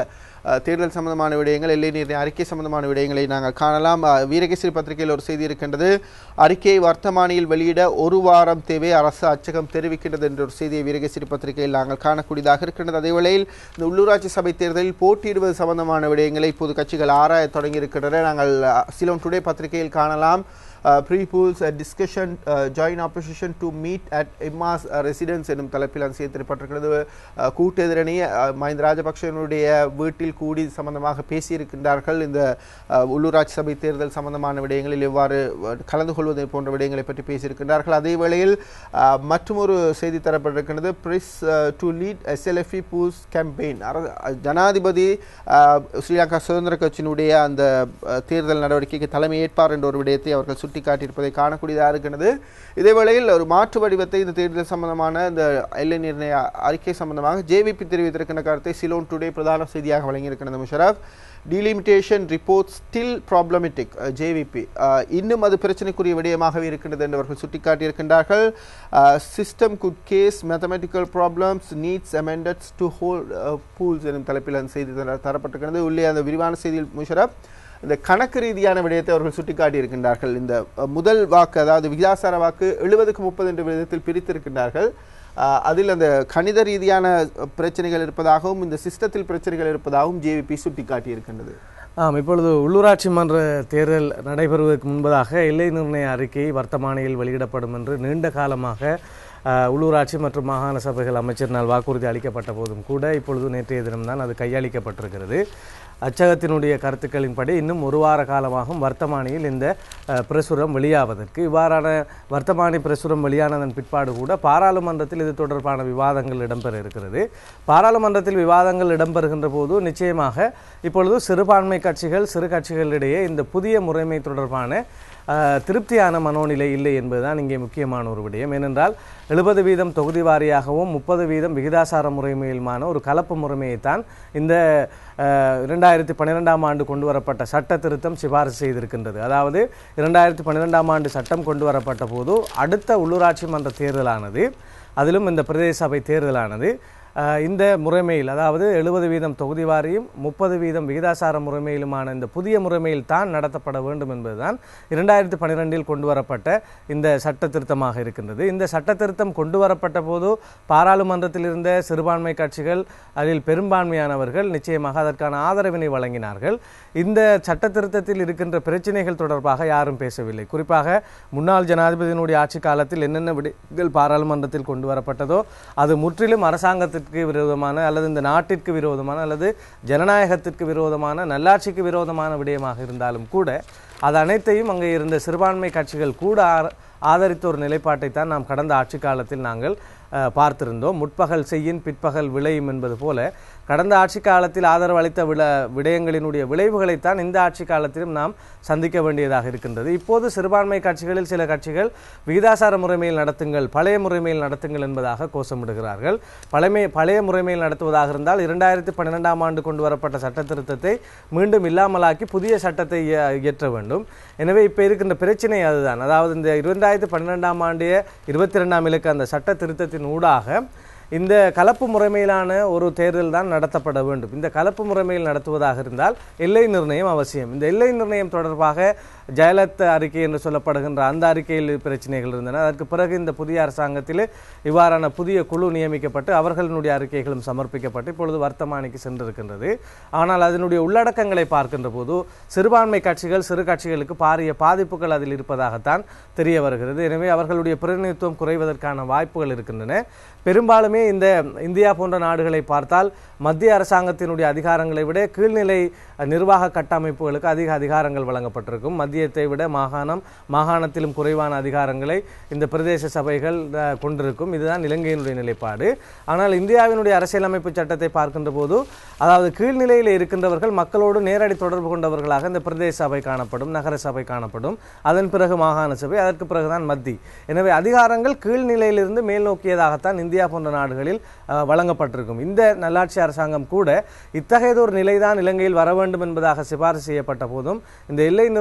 அஹ், தேர்தல் சம்பந்தமான விடயங்கள் எல்லை நிர்ணய அறிக்கை சம்பந்தமான விடயங்களை நாங்கள் காணலாம் அஹ், வீரகேசரி பத்திரிகையில் ஒரு செய்தி இருக்கின்றது அறிக்கையை வர்த்தமானியில் வெளியிட ஒரு வாரம் தேவை அரசு அச்சகம் தெரிவிக்கின்றது என்ற ஒரு செய்தியை வீரகேசரி பத்திரிகையில் நாங்கள் காணக்கூடியதாக இருக்கின்றது அதே வேளையில் இந்த உள்ளூராட்சி சபை தேர்தலில் போட்டியிடுவது சம்பந்தமான விடயங்களை இப்போது கட்சிகள் ஆராய தொடங்கி இருக்கின்றன நாங்கள் அஹ், சிலோன் டுடே பத்திரிகையில் காணலாம் pre polls discussion join opposition to meet at MR's residence என்னும் தலைப்பில் அது சேர்த்திருப்பட்டிருக்கிறது அஹ், கூட்டு எதிரணி அஹ், மஹிந்த ராஜபக்சனுடைய வீட்டில் கூடி சம்பந்தமாக பேசியிருக்கின்றார்கள் இந்த அஹ், உள்ளூராட்சி சபை தேர்தல் சம்பந்தமான விடயங்களில் எவ்வாறு அஹ், கலந்து கொள்வது போன்ற விடயங்களை பற்றி பேசியிருக்கின்றார்கள் அதே வேளையில் அஹ், மற்றுமொரு செய்தி தரப்பட்டிருக்கிறது பிரிஸ் டு லீட் எஸ்எல்எஃப்இ பூஸ் கேம்பெயின் ஜனாதிபதி அஹ், ஸ்ரீலங்கா சுதந்திர கட்சியினுடைய அந்த அஹ், தேர்தல் நடவடிக்கைக்கு தலைமை ஏற்பார் என்ற ஒரு விடயத்தை அவர்கள் சுட்டிக்காட்டியிருப்பதை காணக்கூடியதாக இருக்கிறது இதே வேளையில் ஒரு மாற்று வடிவத்தை இந்த தேர்தல் சம்பந்தமான இந்த எல்லை நிர்ணய அறிக்கை சம்பந்தமாக ஜேவிபி தெரிவித்திருக்கின்ற கருத்தை சிலோன் டுடே பிரதான செய்தியாக வழங்கியிருக்கிறது Musharraf delimitation report still problematic JVP இன்னும் அது பிரச்சனைக்குரிய விடயமாகவே இருக்கின்றது என்று அவர்கள் சுட்டிக்காட்டியிருக்கின்றார்கள் system good has mathematical problems needs amendments to hold polls எனும் தலைப்பில் அந்த செய்தி தர- தரப்பட்டிருக்கிறது உள்ளே அந்த விரிவான செய்தியில் முஷரப் இந்த கணக்கு ரீதியான விடயத்தை அவர்கள் சுட்டிக்காட்டி இருக்கின்றார்கள் இந்த அஹ், முதல் வாக்கு அதாவது விகிதாசார வாக்கு எழுபதுக்கு முப்பது என்ற விதத்தில் பிரித்திருக்கின்றார்கள் அஹ், அதில் அந்த கணித ரீதியான அஹ், பிரச்சனைகள் இருப்பதாகவும் இந்த சிஸ்டத்தில் பிரச்சனைகள் இருப்பதாகவும் ஜேவிபி சுட்டிக்காட்டி இருக்கின்றது ஆம் இப்பொழுது உள்ளூராட்சி மன்ற தேர்தல் நடைபெறுவதற்கு முன்பதாக எல்லை நிர்ணய அறிக்கை வர்த்தமானியில் வெளியிடப்படும் என்று நீண்ட காலமாக அஹ், உள்ளூராட்சி மற்றும் மாகாண சபைகள் அமைச்சரினால் வாக்குறுதி அளிக்கப்பட்ட போதும் கூட இப்பொழுது நேற்றைய தினம்தான் அது கையளிக்கப்பட்டிருக்கிறது அச்சகத்தினுடைய கருத்துக்களின்படி இன்னும் ஒரு வார காலமாகும் வர்த்தமானியில் இந்த அஹ், பிரசுரம் வெளியாவதற்கு இவ்வாறான வர்த்தமானி பிரசுரம் வெளியானதன் பிற்பாடு கூட பாராளுமன்றத்தில் இது தொடர்பான விவாதங்கள் இடம்பெற இருக்கிறது பாராளுமன்றத்தில் விவாதங்கள் இடம்பெறுகின்ற போது நிச்சயமாக இப்பொழுது சிறுபான்மை கட்சிகள் சிறு கட்சிகளிடையே இந்த புதிய முறைமை தொடர்பான அஹ், திருப்தியான மனோநிலை இல்லை என்பதுதான் இங்கே முக்கியமான ஒரு விடயம் ஏனென்றால் எழுபது வீதம் தொகுதி வாரியாகவும் முப்பது வீதம் விகிதாசார முறைமையிலுமான ஒரு கலப்பு முறைமையைத்தான் இந்த அஹ், இரண்டாயிரத்தி பன்னிரெண்டாம் ஆண்டு கொண்டு வரப்பட்ட சட்ட திருத்தம் சிபாரிசு செய்திருக்கின்றது அதாவது இரண்டாயிரத்தி பன்னிரெண்டாம் ஆண்டு சட்டம் கொண்டு வரப்பட்ட போது அடுத்த உள்ளூராட்சி மன்ற தேர்தலானது அதிலும் இந்த பிரதேச சபை தேர்தலானது அஹ், இந்த முறைமையில் அதாவது எழுபது வீதம் தொகுதி வாரியும் முப்பது வீதம் விகிதாசார முறைமையிலுமான இந்த புதிய முறைமையில் தான் நடத்தப்பட வேண்டும் என்பதுதான் இரண்டாயிரத்தி பன்னிரெண்டில் கொண்டு வரப்பட்ட இந்த சட்ட திருத்தமாக இருக்கின்றது இந்த சட்ட திருத்தம் கொண்டு வரப்பட்ட போது பாராளுமன்றத்தில் இருந்த சிறுபான்மை கட்சிகள் அதில் பெரும்பான்மையானவர்கள் நிச்சயமாக அதற்கான ஆதரவினை வழங்கினார்கள் இந்த சட்ட திருத்தத்தில் இருக்கின்ற பிரச்சனைகள் தொடர்பாக யாரும் பேசவில்லை குறிப்பாக முன்னாள் ஜனாதிபதியினுடைய ஆட்சி காலத்தில் என்னென்ன விடயங்கள் பாராளுமன்றத்தில் கொண்டு வரப்பட்டதோ அது முற்றிலும் அரசாங்கத்திற்கு விரோதமான அல்லது இந்த நாட்டிற்கு விரோதமான அல்லது ஜனநாயகத்திற்கு விரோதமான நல்லாட்சிக்கு விரோதமான விடயமாக இருந்தாலும் கூட அது அனைத்தையும் அங்கே இருந்த சிறுபான்மை கட்சிகள் கூட ஆர- ஆதரித்த ஒரு நிலைப்பாட்டை தான் நாம் கடந்த ஆட்சி காலத்தில் நாங்கள் அஹ், பார்த்திருந்தோம் முற்பகல் செய்யின் பிற்பகல் விளையும் என்பது போல கடந்த ஆட்சி காலத்தில் ஆதரவு அளித்த விட விடயங்களினுடைய விளைவுகளைத்தான் இந்த ஆட்சி காலத்திலும் நாம் சந்திக்க வேண்டியதாக இருக்கின்றது இப்போது சிறுபான்மை கட்சிகளில் சில கட்சிகள் விகிதாசார முறைமையில் நடத்துங்கள் பழைய முறைமையில் நடத்துங்கள் என்பதாக கோஷமிடுகிறார்கள் பழமை பழைய முறைமையில் நடத்துவதாக இருந்தால் இரண்டாயிரத்தி பன்னிரெண்டாம் ஆண்டு கொண்டு வரப்பட்ட சட்ட திருத்தத்தை மீண்டும் இல்லாமலாக்கி புதிய சட்டத்தை இய- இயற்ற வேண்டும் எனவே இப்போ இருக்கின்ற பிரச்சனை அதுதான் அதாவது இந்த இரண்டாயிரத்தி பன்னிரெண்டாம் ஆண்டு இருபத்தி ரெண்டாம் இலக்கு அந்த சட்ட திருத்தத்தின் ஊடாக இந்த கலப்பு முறைமையிலான ஒரு தேர்தல் தான் நடத்தப்பட வேண்டும் இந்த கலப்பு முறைமையில் நடத்துவதாக இருந்தால் எல்லை நிர்ணயம் அவசியம் இந்த எல்லை நிர்ணயம் தொடர்பாக ஜெயலலிதா அறிக்கை என்று சொல்லப்படுகின்ற அந்த அறிக்கையில் பிரச்சனைகள் இருந்தன அதற்கு பிறகு இந்த புதிய அரசாங்கத்தில் இவ்வாறான புதிய குழு நியமிக்கப்பட்டு அவர்களுடைய அறிக்கைகளும் சமர்ப்பிக்கப்பட்டு இப்பொழுது வர்த்தமானிக்கு சென்றிருக்கின்றது ஆனால் அதனுடைய உள்ளடக்கங்களை பார்க்கின்ற போது சிறுபான்மை கட்சிகள் சிறு கட்சிகளுக்கு பாரிய பாதிப்புகள் அதில் இருப்பதாகத்தான் தெரிய வருகிறது எனவே அவர்களுடைய பிரதிநிதித்துவம் குறைவதற்கான வாய்ப்புகள் இருக்கின்றன பெரும்பாலுமே இந்த இந்தியா போன்ற நாடுகளை பார்த்தால் மத்திய அரசாங்கத்தினுடைய அதிகாரங்களை விட கீழ்நிலை நிர்வாக கட்டமைப்புகளுக்கு அதிக அதிகாரங்கள் வழங்கப்பட்டிருக்கும் மத்தியத்தை விட மாகாணம் மாகாணத்திலும் குறைவான அதிகாரங்களை இந்த பிரதேச சபைகள் அஹ், கொண்டிருக்கும் இதுதான் இலங்கையினுடைய நிலைப்பாடு ஆனால் இந்தியாவினுடைய அரசியலமைப்பு சட்டத்தை பார்க்கின்ற போது அதாவது கீழ்நிலையில் இருக்கின்றவர்கள் மக்களோடு நேரடி தொடர்பு கொண்டவர்களாக இந்த பிரதேச சபை காணப்படும் நகர சபை காணப்படும் அதன் பிறகு மாகாண சபை அதற்கு பிறகுதான் மத்தி எனவே அதிகாரங்கள் கீழ்நிலையிலிருந்து மேல் நோக்கியதாகத்தான் இந்தியா போன்ற நாடுகளில் அஹ், வழங்கப்பட்டிருக்கும் இந்த நல்லாட்சி அரசாங்கம் கூட இத்தகையதொரு நிலைதான் இலங்கையில் வர வேண்டும் என்பதாக சிபாரிசு செய்யப்பட்ட போதும் இந்த எல்லை நிர்ணய அறிக்கை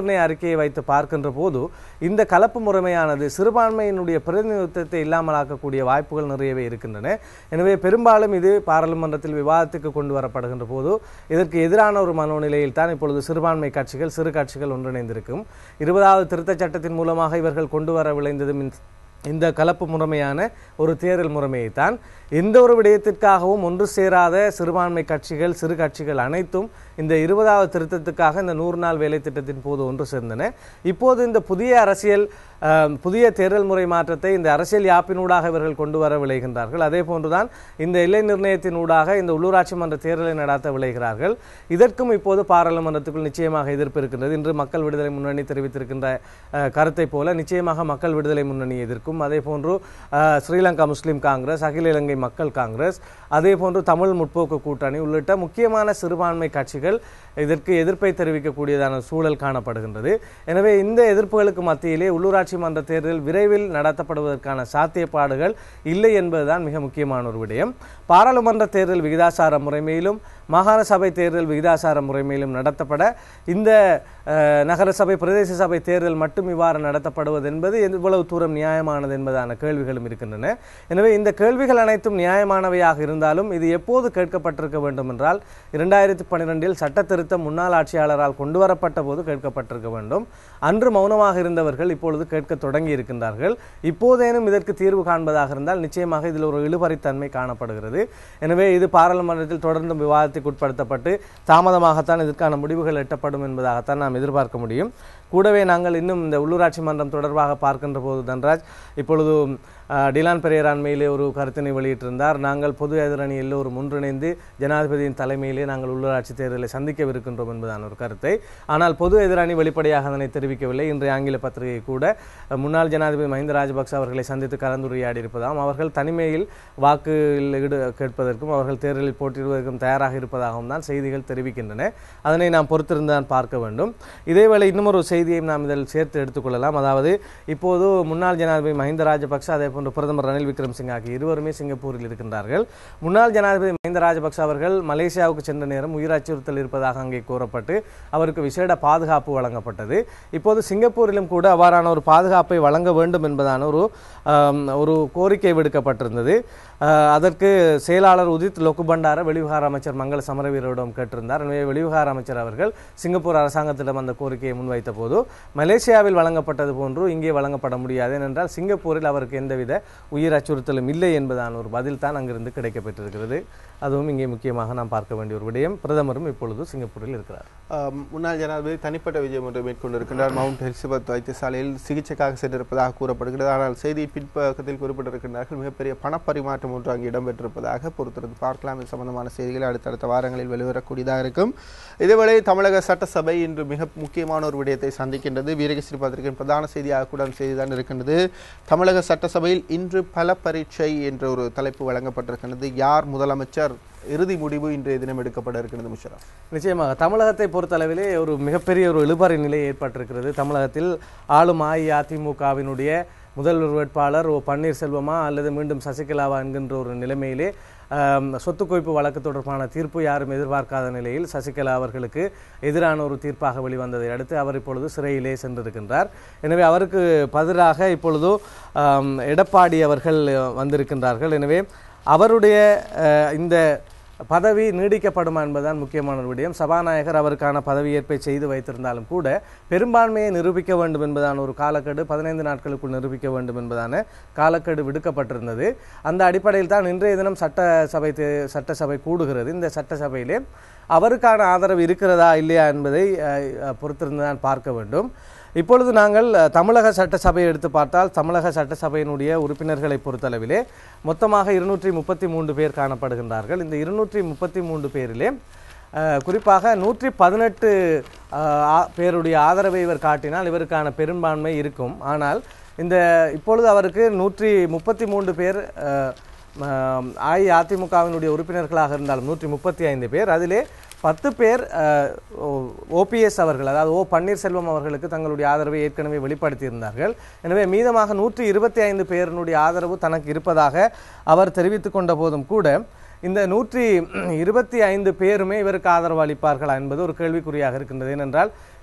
அறிக்கையை வைத்து பார்க்கின்ற போது இந்த கலப்பு முறைமையானது சிறுபான்மையினுடைய பிரதிநிதித்துவத்தை இல்லாமலாக்கக்கூடிய வாய்ப்புகள் நிறையவே இருக்கின்றன எனவே பெரும்பாலும் இது பாராளுமன்றத்தில் விவாதத்துக்கு கொண்டு வரப்படுகின்ற போது இதற்கு எதிரான ஒரு மனோநிலையில் தான் இப்பொழுது சிறுபான்மை கட்சிகள் சிறு கட்சிகள் ஒன்றிணைந்திருக்கும் இருபதாவது திருத்தச் சட்டத்தின் மூலமாக இவர்கள் கொண்டு வர விளைந்ததும் இந்த- இந்த கலப்பு முறைமையான ஒரு தேர்தல் முறைமையைத்தான் எந்த ஒரு விடயத்திற்காகவும் ஒன்று சேராத சிறுபான்மை கட்சிகள் சிறு கட்சிகள் அனைத்தும் இந்த இருபதாவது திருத்தத்துக்காக இந்த நூறு நாள் வேலை திட்டத்தின் போது ஒன்று சேர்ந்தன இப்போது இந்த புதிய அரசியல் அஹ், புதிய தேர்தல் முறை மாற்றத்தை இந்த அரசியல் யாப்பினூடாக இவர்கள் கொண்டு வர விளைகின்றார்கள் அதே போன்றுதான் இந்த எல்லை நிர்ணயத்தினூடாக இந்த உள்ளூராட்சி மன்ற தேர்தலை நடாத்த விளைகிறார்கள் இதற்கும் இப்போது பாராளுமன்றத்துக்குள் நிச்சயமாக எதிர்ப்பு இருக்கின்றது இன்று மக்கள் விடுதலை முன்னணி தெரிவித்திருக்கின்ற அஹ், கருத்தை போல நிச்சயமாக மக்கள் விடுதலை முன்னணி எதிர்க்கும் அதே போன்று அஹ், ஸ்ரீலங்கா முஸ்லிம் காங்கிரஸ் அகில இலங்கை மக்கள் காங்கிரஸ் அதே போன்று தமிழ் முற்போக்கு கூட்டணி உள்ளிட்ட முக்கியமான சிறுபான்மை கட்சிகள் இதற்கு எதிர்ப்பை தெரிவிக்கக்கூடியதான சூழல் காணப்படுகின்றது எனவே இந்த எதிர்ப்புகளுக்கு மத்தியிலே உள்ளூராட்சி மன்ற தேர்தல் விரைவில் நடத்தப்படுவதற்கான சாத்தியப்பாடுகள் இல்லை என்பதுதான் மிக முக்கியமான ஒரு விடயம் பாராளுமன்ற தேர்தல் விகிதாசார முறைமையிலும் மாகாண சபை தேர்தல் விகிதாசார முறைமையிலும் நடத்தப்பட இந்த அஹ், நகர சபை பிரதேச சபை தேர்தல் மட்டும் இவ்வாறு நடத்தப்படுவது என்பது எவ்வளவு தூரம் நியாயமானது என்பதான கேள்விகளும் இருக்கின்றன எனவே இந்த கேள்விகள் அனைத்தும் நியாயமானவையாக இருந்தாலும் இது எப்போது கேட்கப்பட்டிருக்க வேண்டும் என்றால் இரண்டாயிரத்தி பன்னிரெண்டில் சட்ட திருத்தம் முன்னாள் ஆட்சியாளரால் கொண்டு வரப்பட்ட போது கேட்கப்பட்டிருக்க வேண்டும் அன்று மௌனமாக இருந்தவர்கள் இப்பொழுது கேட்க தொடங்கி இருக்கின்றார்கள் இப்போதேனும் இதற்கு தீர்வு காண்பதாக இருந்தால் நிச்சயமாக இதில் ஒரு இழுபறித்தன்மை காணப்படுகிறது எனவே இது பாராளுமன்றத்தில் தொடர்ந்து விவாதத்துக்கு உட்படுத்தப்பட்டு தாமதமாகத்தான் இதற்கான முடிவுகள் எட்டப்படும் என்பதாகத்தான் நாம் எதிர்பார்க்க முடியும் கூடவே நாங்கள் இன்னும் இந்த உள்ளூராட்சி மன்றம் தொடர்பாக பார்க்கின்ற போது தன்ராஜ் இப்பொழுது அஹ், டிலான் பெரியரான் மேலே ஒரு கருத்தினை வெளியிட்டிருந்தார் நாங்கள் பொது எதிரணி எல்லோரும் ஒன்றிணைந்து ஜனாதிபதியின் தலைமையிலே நாங்கள் உள்ளூராட்சி தேர்தலை சந்திக்கவிருக்கின்றோம் என்பதான ஒரு கருத்தை ஆனால் பொது எதிரணி வெளிப்படையாக அதனை தெரிவிக்கவில்லை இன்றைய ஆங்கில பத்திரிகை கூட அஹ், முன்னாள் ஜனாதிபதி மஹிந்த ராஜபக்ச அவர்களை சந்தித்து கலந்துரையாடி இருப்பதாகவும் அவர்கள் தனிமையில் வாக்கில் ஈடு கேட்பதற்கும் அவர்கள் தேர்தலில் போட்டியிடுவதற்கும் தயாராக இருப்பதாகவும் தான் செய்திகள் தெரிவிக்கின்றன அதனை நாம் பொறுத்திருந்து தான் பார்க்க வேண்டும் இதேவேளை இன்னும் ஒரு செய்தியையும் நாம் இதில் சேர்த்து எடுத்துக்கொள்ளலாம் அதாவது இப்போது முன்னாள் ஜனாதிபதி மஹிந்த ராஜபக்ச அதே போன்று பிரதமர் ரணில் விக்ரமசிங்க ஆகிய இருவருமே சிங்கப்பூரில் இருக்கின்றார்கள் முன்னாள் ஜனாதிபதி மஹிந்த ராஜபக்ச அவர்கள் மலேசியாவுக்கு சென்ற நேரம் உயிர் அச்சுறுத்தல் இருப்பதாக அங்கே கூறப்பட்டு அவருக்கு விசேட பாதுகாப்பு வழங்கப்பட்டது இப்போது சிங்கப்பூரிலும் கூட அவ்வாறான ஒரு பாதுகாப்பை வழங்க வேண்டும் என்பதான ஒரு ஆம், ஒரு கோரிக்கை விடுக்கப்பட்டிருந்தது ஆஹ், அதற்கு செயலாளர் உதித் லொக்குபண்டார வெளிவிவகார அமைச்சர் மங்கள சமரவீரரிடம் கேட்டிருந்தார் எனவே வெளிவிவகார அமைச்சர் அவர்கள் சிங்கப்பூர் அரசாங்கத்திடம் அந்த கோரிக்கையை முன்வைத்த போது மலேசியாவில் வழங்கப்பட்டது போன்று இங்கே வழங்கப்பட முடியாது ஏனென்றால் சிங்கப்பூரில் அவருக்கு எந்தவித உயிர் அச்சுறுத்தலும் இல்லை என்பதான ஒரு பதில் தான் அங்கிருந்து கிடைக்கப்பெற்றிருக்கிறது அதுவும் இங்கே முக்கியமாக நாம் பார்க்க வேண்டிய ஒரு விடயம் பிரதமரும் இப்பொழுது சிங்கப்பூரில் இருக்கிறார் ஆம், முன்னாள் ஜனாதிபதி தனிப்பட்ட விஜயம் ஒன்றை மேற்கொண்டிருக்கின்றார் மவுண்ட் எலிசபெத் வைத்தியசாலையில் சிகிச்சைக்காக சென்றிருப்பதாக கூறப்படுகிறது ஆனால் செய்தி பின்பக்கத்தில் குறிப்பிட்டிருக்கின்றார்கள் மிகப்பெரிய பணப்பரிமாற்றம் ஒன்று அங்கு இடம்பெற்றிருப்பதாக பொறுத்திருந்து பார்க்கலாம் இது சம்பந்தமான செய்திகள் அடுத்தடுத்த வாரங்களில் வெளிவரக்கூடியதாக இருக்கும் இதேவேளை தமிழக சட்டசபை இன்று மிக முக்கியமான ஒரு விடயத்தை சந்திக்கின்றது வீரகேசரி பத்திரிகையின் பிரதான செய்தியாக கூட அந்த செய்தி தான் இருக்கின்றது தமிழக சட்டசபையில் இன்று பல பரீட்சை என்ற ஒரு தலைப்பு வழங்கப்பட்டிருக்கின்றது யார் முதலமைச்சர் இறுதி முடிவு இன்றைய தினம் எடுக்கப்பட இருக்கிறது முஷரப் நிச்சயமாக தமிழகத்தை பொறுத்தளவிலே ஒரு மிகப்பெரிய ஒரு இழுபறி நிலை ஏற்பட்டிருக்கிறது தமிழகத்தில் ஆளும் அஇஅதிமுகவினுடைய முதல்வர் வேட்பாளர் ஓ பன்னீர்செல்வமா அல்லது மீண்டும் சசிகலாவா என்கின்ற ஒரு நிலைமையிலே ஆம், சொத்து குவிப்பு வழக்கு தொடர்பான தீர்ப்பு யாரும் எதிர்பார்க்காத நிலையில் சசிகலா அவர்களுக்கு எதிரான ஒரு தீர்ப்பாக வெளிவந்ததை அடுத்து அவர் இப்பொழுது சிறையிலே சென்றிருக்கின்றார் எனவே அவருக்கு பதிலாக இப்பொழுது ஆம், எடப்பாடி அவர்கள் வந்திருக்கின்றார்கள் எனவே அவருடைய அஹ், இந்த பதவி நீடிக்கப்படுமா என்பதுதான் முக்கியமான ஒரு விடயம் சபாநாயகர் அவருக்கான பதவியேற்பை செய்து வைத்திருந்தாலும் கூட பெரும்பான்மையை நிரூபிக்க வேண்டும் என்பதான ஒரு காலக்கெடு பதினைந்து நாட்களுக்குள் நிரூபிக்க வேண்டும் என்பதான காலக்கெடு விடுக்கப்பட்டிருந்தது அந்த அடிப்படையில் தான் இன்றைய தினம் சட்டசபை தே- சட்டசபை கூடுகிறது இந்த சட்டசபையிலே அவருக்கான ஆதரவு இருக்கிறதா இல்லையா என்பதை அஹ், அஹ், பொறுத்திருந்து தான் பார்க்க வேண்டும் இப்பொழுது நாங்கள் அஹ், தமிழக சட்டசபையை எடுத்து பார்த்தால் தமிழக சட்டசபையினுடைய உறுப்பினர்களை பொறுத்தளவிலே மொத்தமாக இருநூற்றி முப்பத்தி மூன்று பேர் காணப்படுகின்றார்கள் இந்த இருநூற்றி முப்பத்தி மூன்று பேரிலே அஹ், குறிப்பாக நூற்றி பதினெட்டு பேருடைய ஆதரவை இவர் காட்டினால் இவருக்கான பெரும்பான்மை இருக்கும் ஆனால் இந்த இப்பொழுது அவருக்கு நூற்றி முப்பத்தி மூன்று பேர் அஹ், ஆம், அஇஅதிமுகவினுடைய உறுப்பினர்களாக இருந்தாலும் நூற்றி முப்பத்தி ஐந்து பேர் அதிலே பத்து பேர் ஓபிஎஸ் அவர்கள் அதாவது ஓ பன்னீர்செல்வம் அவர்களுக்கு தங்களுடைய ஆதரவை ஏற்கனவே வெளிப்படுத்தியிருந்தார்கள் எனவே மீதமாக நூற்றி இருபத்தி ஐந்து பேரினுடைய ஆதரவு தனக்கு இருப்பதாக அவர் தெரிவித்துக் கொண்ட போதும் கூட இந்த நூற்றி இருபத்தி ஐந்து பேருமே இவருக்கு ஆதரவு அளிப்பார்களா என்பது ஒரு கேள்விக்குறியாக இருக்கின்றது ஏனென்றால்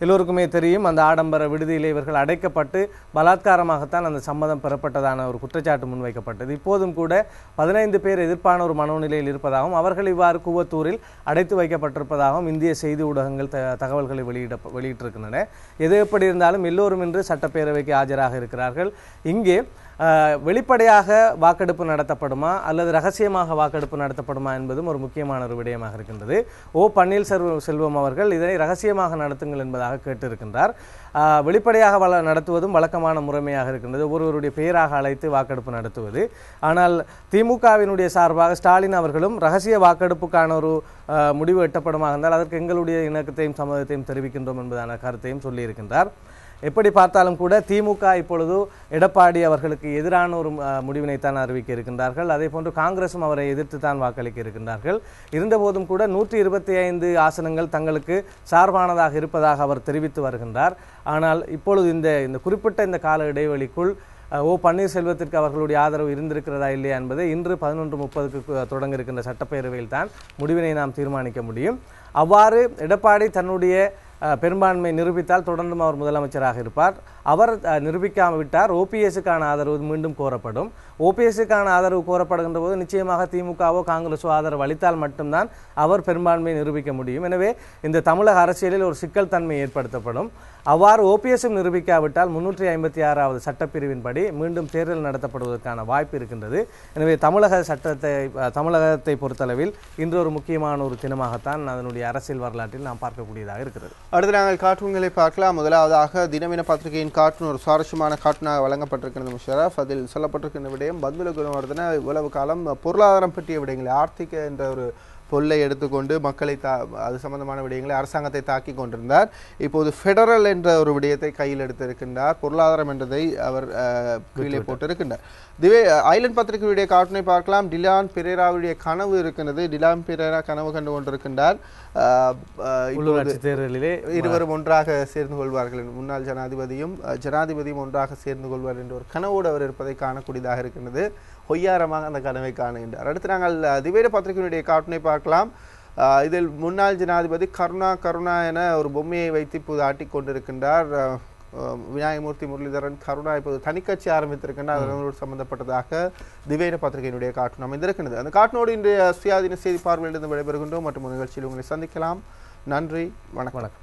எல்லோருக்குமே தெரியும் அந்த ஆடம்பர விடுதியிலே இவர்கள் அடைக்கப்பட்டு பலாத்காரமாகத்தான் அந்த சம்மதம் பெறப்பட்டதான ஒரு குற்றச்சாட்டு முன்வைக்கப்பட்டது இப்போதும் கூட பதினைந்து பேர் எதிர்ப்பான ஒரு மனோநிலையில் இருப்பதாகவும் அவர்கள் இவ்வாறு கூவத்தூரில் அடைத்து வைக்கப்பட்டிருப்பதாகவும் இந்திய செய்தி ஊடகங்கள் த- தகவல்களை வெளியிட வெளியிட்டிருக்கின்றன எது எப்படி இருந்தாலும் எல்லோரும் இன்று சட்டப்பேரவைக்கு ஆஜராக இருக்கிறார்கள் இங்கே அஹ், வெளிப்படையாக வாக்கெடுப்பு நடத்தப்படுமா அல்லது ரகசியமாக வாக்கெடுப்பு நடத்தப்படுமா என்பதும் ஒரு முக்கியமான ஒரு விடயமாக இருக்கின்றது ஓ பன்னீர்செல்வம் செல்வம் அவர்கள் இதனை ரகசியமாக நடத்துங்கள் என்பதாக கேட்டிருக்கின்றார் அஹ், வெளிப்படையாக வள நடத்துவதும் வழக்கமான முறைமையாக இருக்கின்றது ஒருவருடைய பெயராக அழைத்து வாக்கெடுப்பு நடத்துவது ஆனால் திமுகவினுடைய சார்பாக ஸ்டாலின் அவர்களும் ரகசிய வாக்கெடுப்புக்கான ஒரு அஹ், முடிவு எட்டப்படுமாக இருந்தால் அதற்கு எங்களுடைய இணக்கத்தையும் சம்மதத்தையும் தெரிவிக்கின்றோம் என்பதான கருத்தையும் சொல்லியிருக்கின்றார் எப்படி பார்த்தாலும் கூட திமுக இப்பொழுது எடப்பாடி அவர்களுக்கு எதிரான ஒரு அஹ், முடிவினைத்தான் அறிவிக்க இருக்கின்றார்கள் அதே போன்று காங்கிரசும் அவரை எதிர்த்து தான் வாக்களிக்க இருக்கின்றார்கள் இருந்தபோதும் கூட நூற்றி இருபத்தி ஐந்து ஆசனங்கள் தங்களுக்கு சார்பானதாக இருப்பதாக அவர் தெரிவித்து வருகின்றார் ஆனால் இப்பொழுது இந்த இந்த குறிப்பிட்ட இந்த கால இடைவெளிக்குள் அஹ், ஓ பன்னீர்செல்வத்திற்கு அவர்களுடைய ஆதரவு இருந்திருக்கிறதா இல்லையா என்பதை இன்று பதினொன்று முப்பதுக்கு தொடங்க இருக்கின்ற சட்டப்பேரவையில் தான் முடிவினை நாம் தீர்மானிக்க முடியும் அவ்வாறு எடப்பாடி தன்னுடைய அஹ், பெரும்பான்மை நிரூபித்தால் தொடர்ந்தும் அவர் முதலமைச்சராக இருப்பார் அவர் அஹ், நிரூபிக்காவிட்டார் ஓபிஎஸ்ஸுக்கான ஆதரவு மீண்டும் கோரப்படும் ஓபிஎஸ்ஸுக்கான ஆதரவு கோரப்படுகின்ற போது நிச்சயமாக திமுகவோ காங்கிரஸோ ஆதரவு அளித்தால் மட்டும்தான் அவர் பெரும்பான்மையை நிரூபிக்க முடியும் எனவே இந்த தமிழக அரசியலில் ஒரு சிக்கல் தன்மை ஏற்படுத்தப்படும் அவ்வாறு ஓபிஎஸ்ஸும் நிரூபிக்காவிட்டால் முன்னூற்றி ஐம்பத்தி ஆறாவது சட்டப்பிரிவின்படி மீண்டும் தேர்தல் நடத்தப்படுவதற்கான வாய்ப்பு இருக்கின்றது எனவே தமிழக சட்டத்தை அஹ், தமிழகத்தை பொறுத்தளவில் இன்று ஒரு முக்கியமான ஒரு தினமாகத்தான் அதனுடைய அரசியல் வரலாற்றில் நாம் பார்க்கக்கூடியதாக இருக்கிறது அடுத்து நாங்கள் கார்ட்டூன்களை பார்க்கலாம் முதலாவதாக தினமின பத்திரிகையின் கார்ட்டூன் ஒரு சுவாரஸ்யமான கார்ட்டூனாக வழங்கப்பட்டிருக்கிறது முஷரஃப் அதில் சொல்லப்பட்டிருக்கின்ற விடயம் பந்துல குணவர்தன இவ்வளவு காலம் பொருளாதாரம் பற்றிய விடயங்களை ஆர்த்திக என்ற ஒரு பொல்லை எடுத்துக்கொண்டு மக்களை தா அது சம்பந்தமான விடயங்களை அரசாங்கத்தை தாக்கி கொண்டிருந்தார் இப்போது ஃபெடரல் என்ற ஒரு விடயத்தை கையில் எடுத்திருக்கின்றார் பொருளாதாரம் என்றதை அவர் அஹ், கீழே போட்டிருக்கின்றார் இதுவே ஐலண்ட் பத்திரிகையுடைய கார்ட்டூனை பார்க்கலாம் டிலான் பெரேராவுடைய கனவு இருக்கின்றது டிலான் பெரேரா கனவு கண்டு கொண்டிருக்கின்றார் அஹ், அஹ், இப்போது உள்ளூராட்சி தேர்தலிலே இருவரும் ஒன்றாக சேர்ந்து கொள்வார்கள் முன்னாள் ஜனாதிபதியும் அஹ், ஜனாதிபதியும் ஒன்றாக சேர்ந்து கொள்வார் என்ற ஒரு கனவோடு அவர் இருப்பதை காணக்கூடியதாக இருக்கின்றது பொய்யாரமாக அந்த கனவை காணுகின்றார் அடுத்து நாங்கள் அஹ், திவேட பத்திரிகையினுடைய கார்ட்டூனை பார்க்கலாம் அஹ், இதில் முன்னாள் ஜனாதிபதி கருணா கருணா என ஒரு பொம்மையை வைத்து இப்போது ஆட்டிக் கொண்டிருக்கின்றார் அஹ், அஹ், விநாயகமூர்த்தி முரளிதரன் கருணா இப்போது தனிக்கட்சி ஆரம்பித்திருக்கின்றார் அதனோடு சம்பந்தப்பட்டதாக திவேட பத்திரிகையினுடைய கார்ட்டூன் அமைந்திருக்கின்றது அந்த கார்ட்டூனோடு இன்றைய சுயாதீன செய்தி பார்வையிலிருந்து விடைபெறுகின்றோம் மற்றும் ஒரு நிகழ்ச்சியில் உங்களை சந்திக்கலாம் நன்றி வணக்கம் வணக்கம்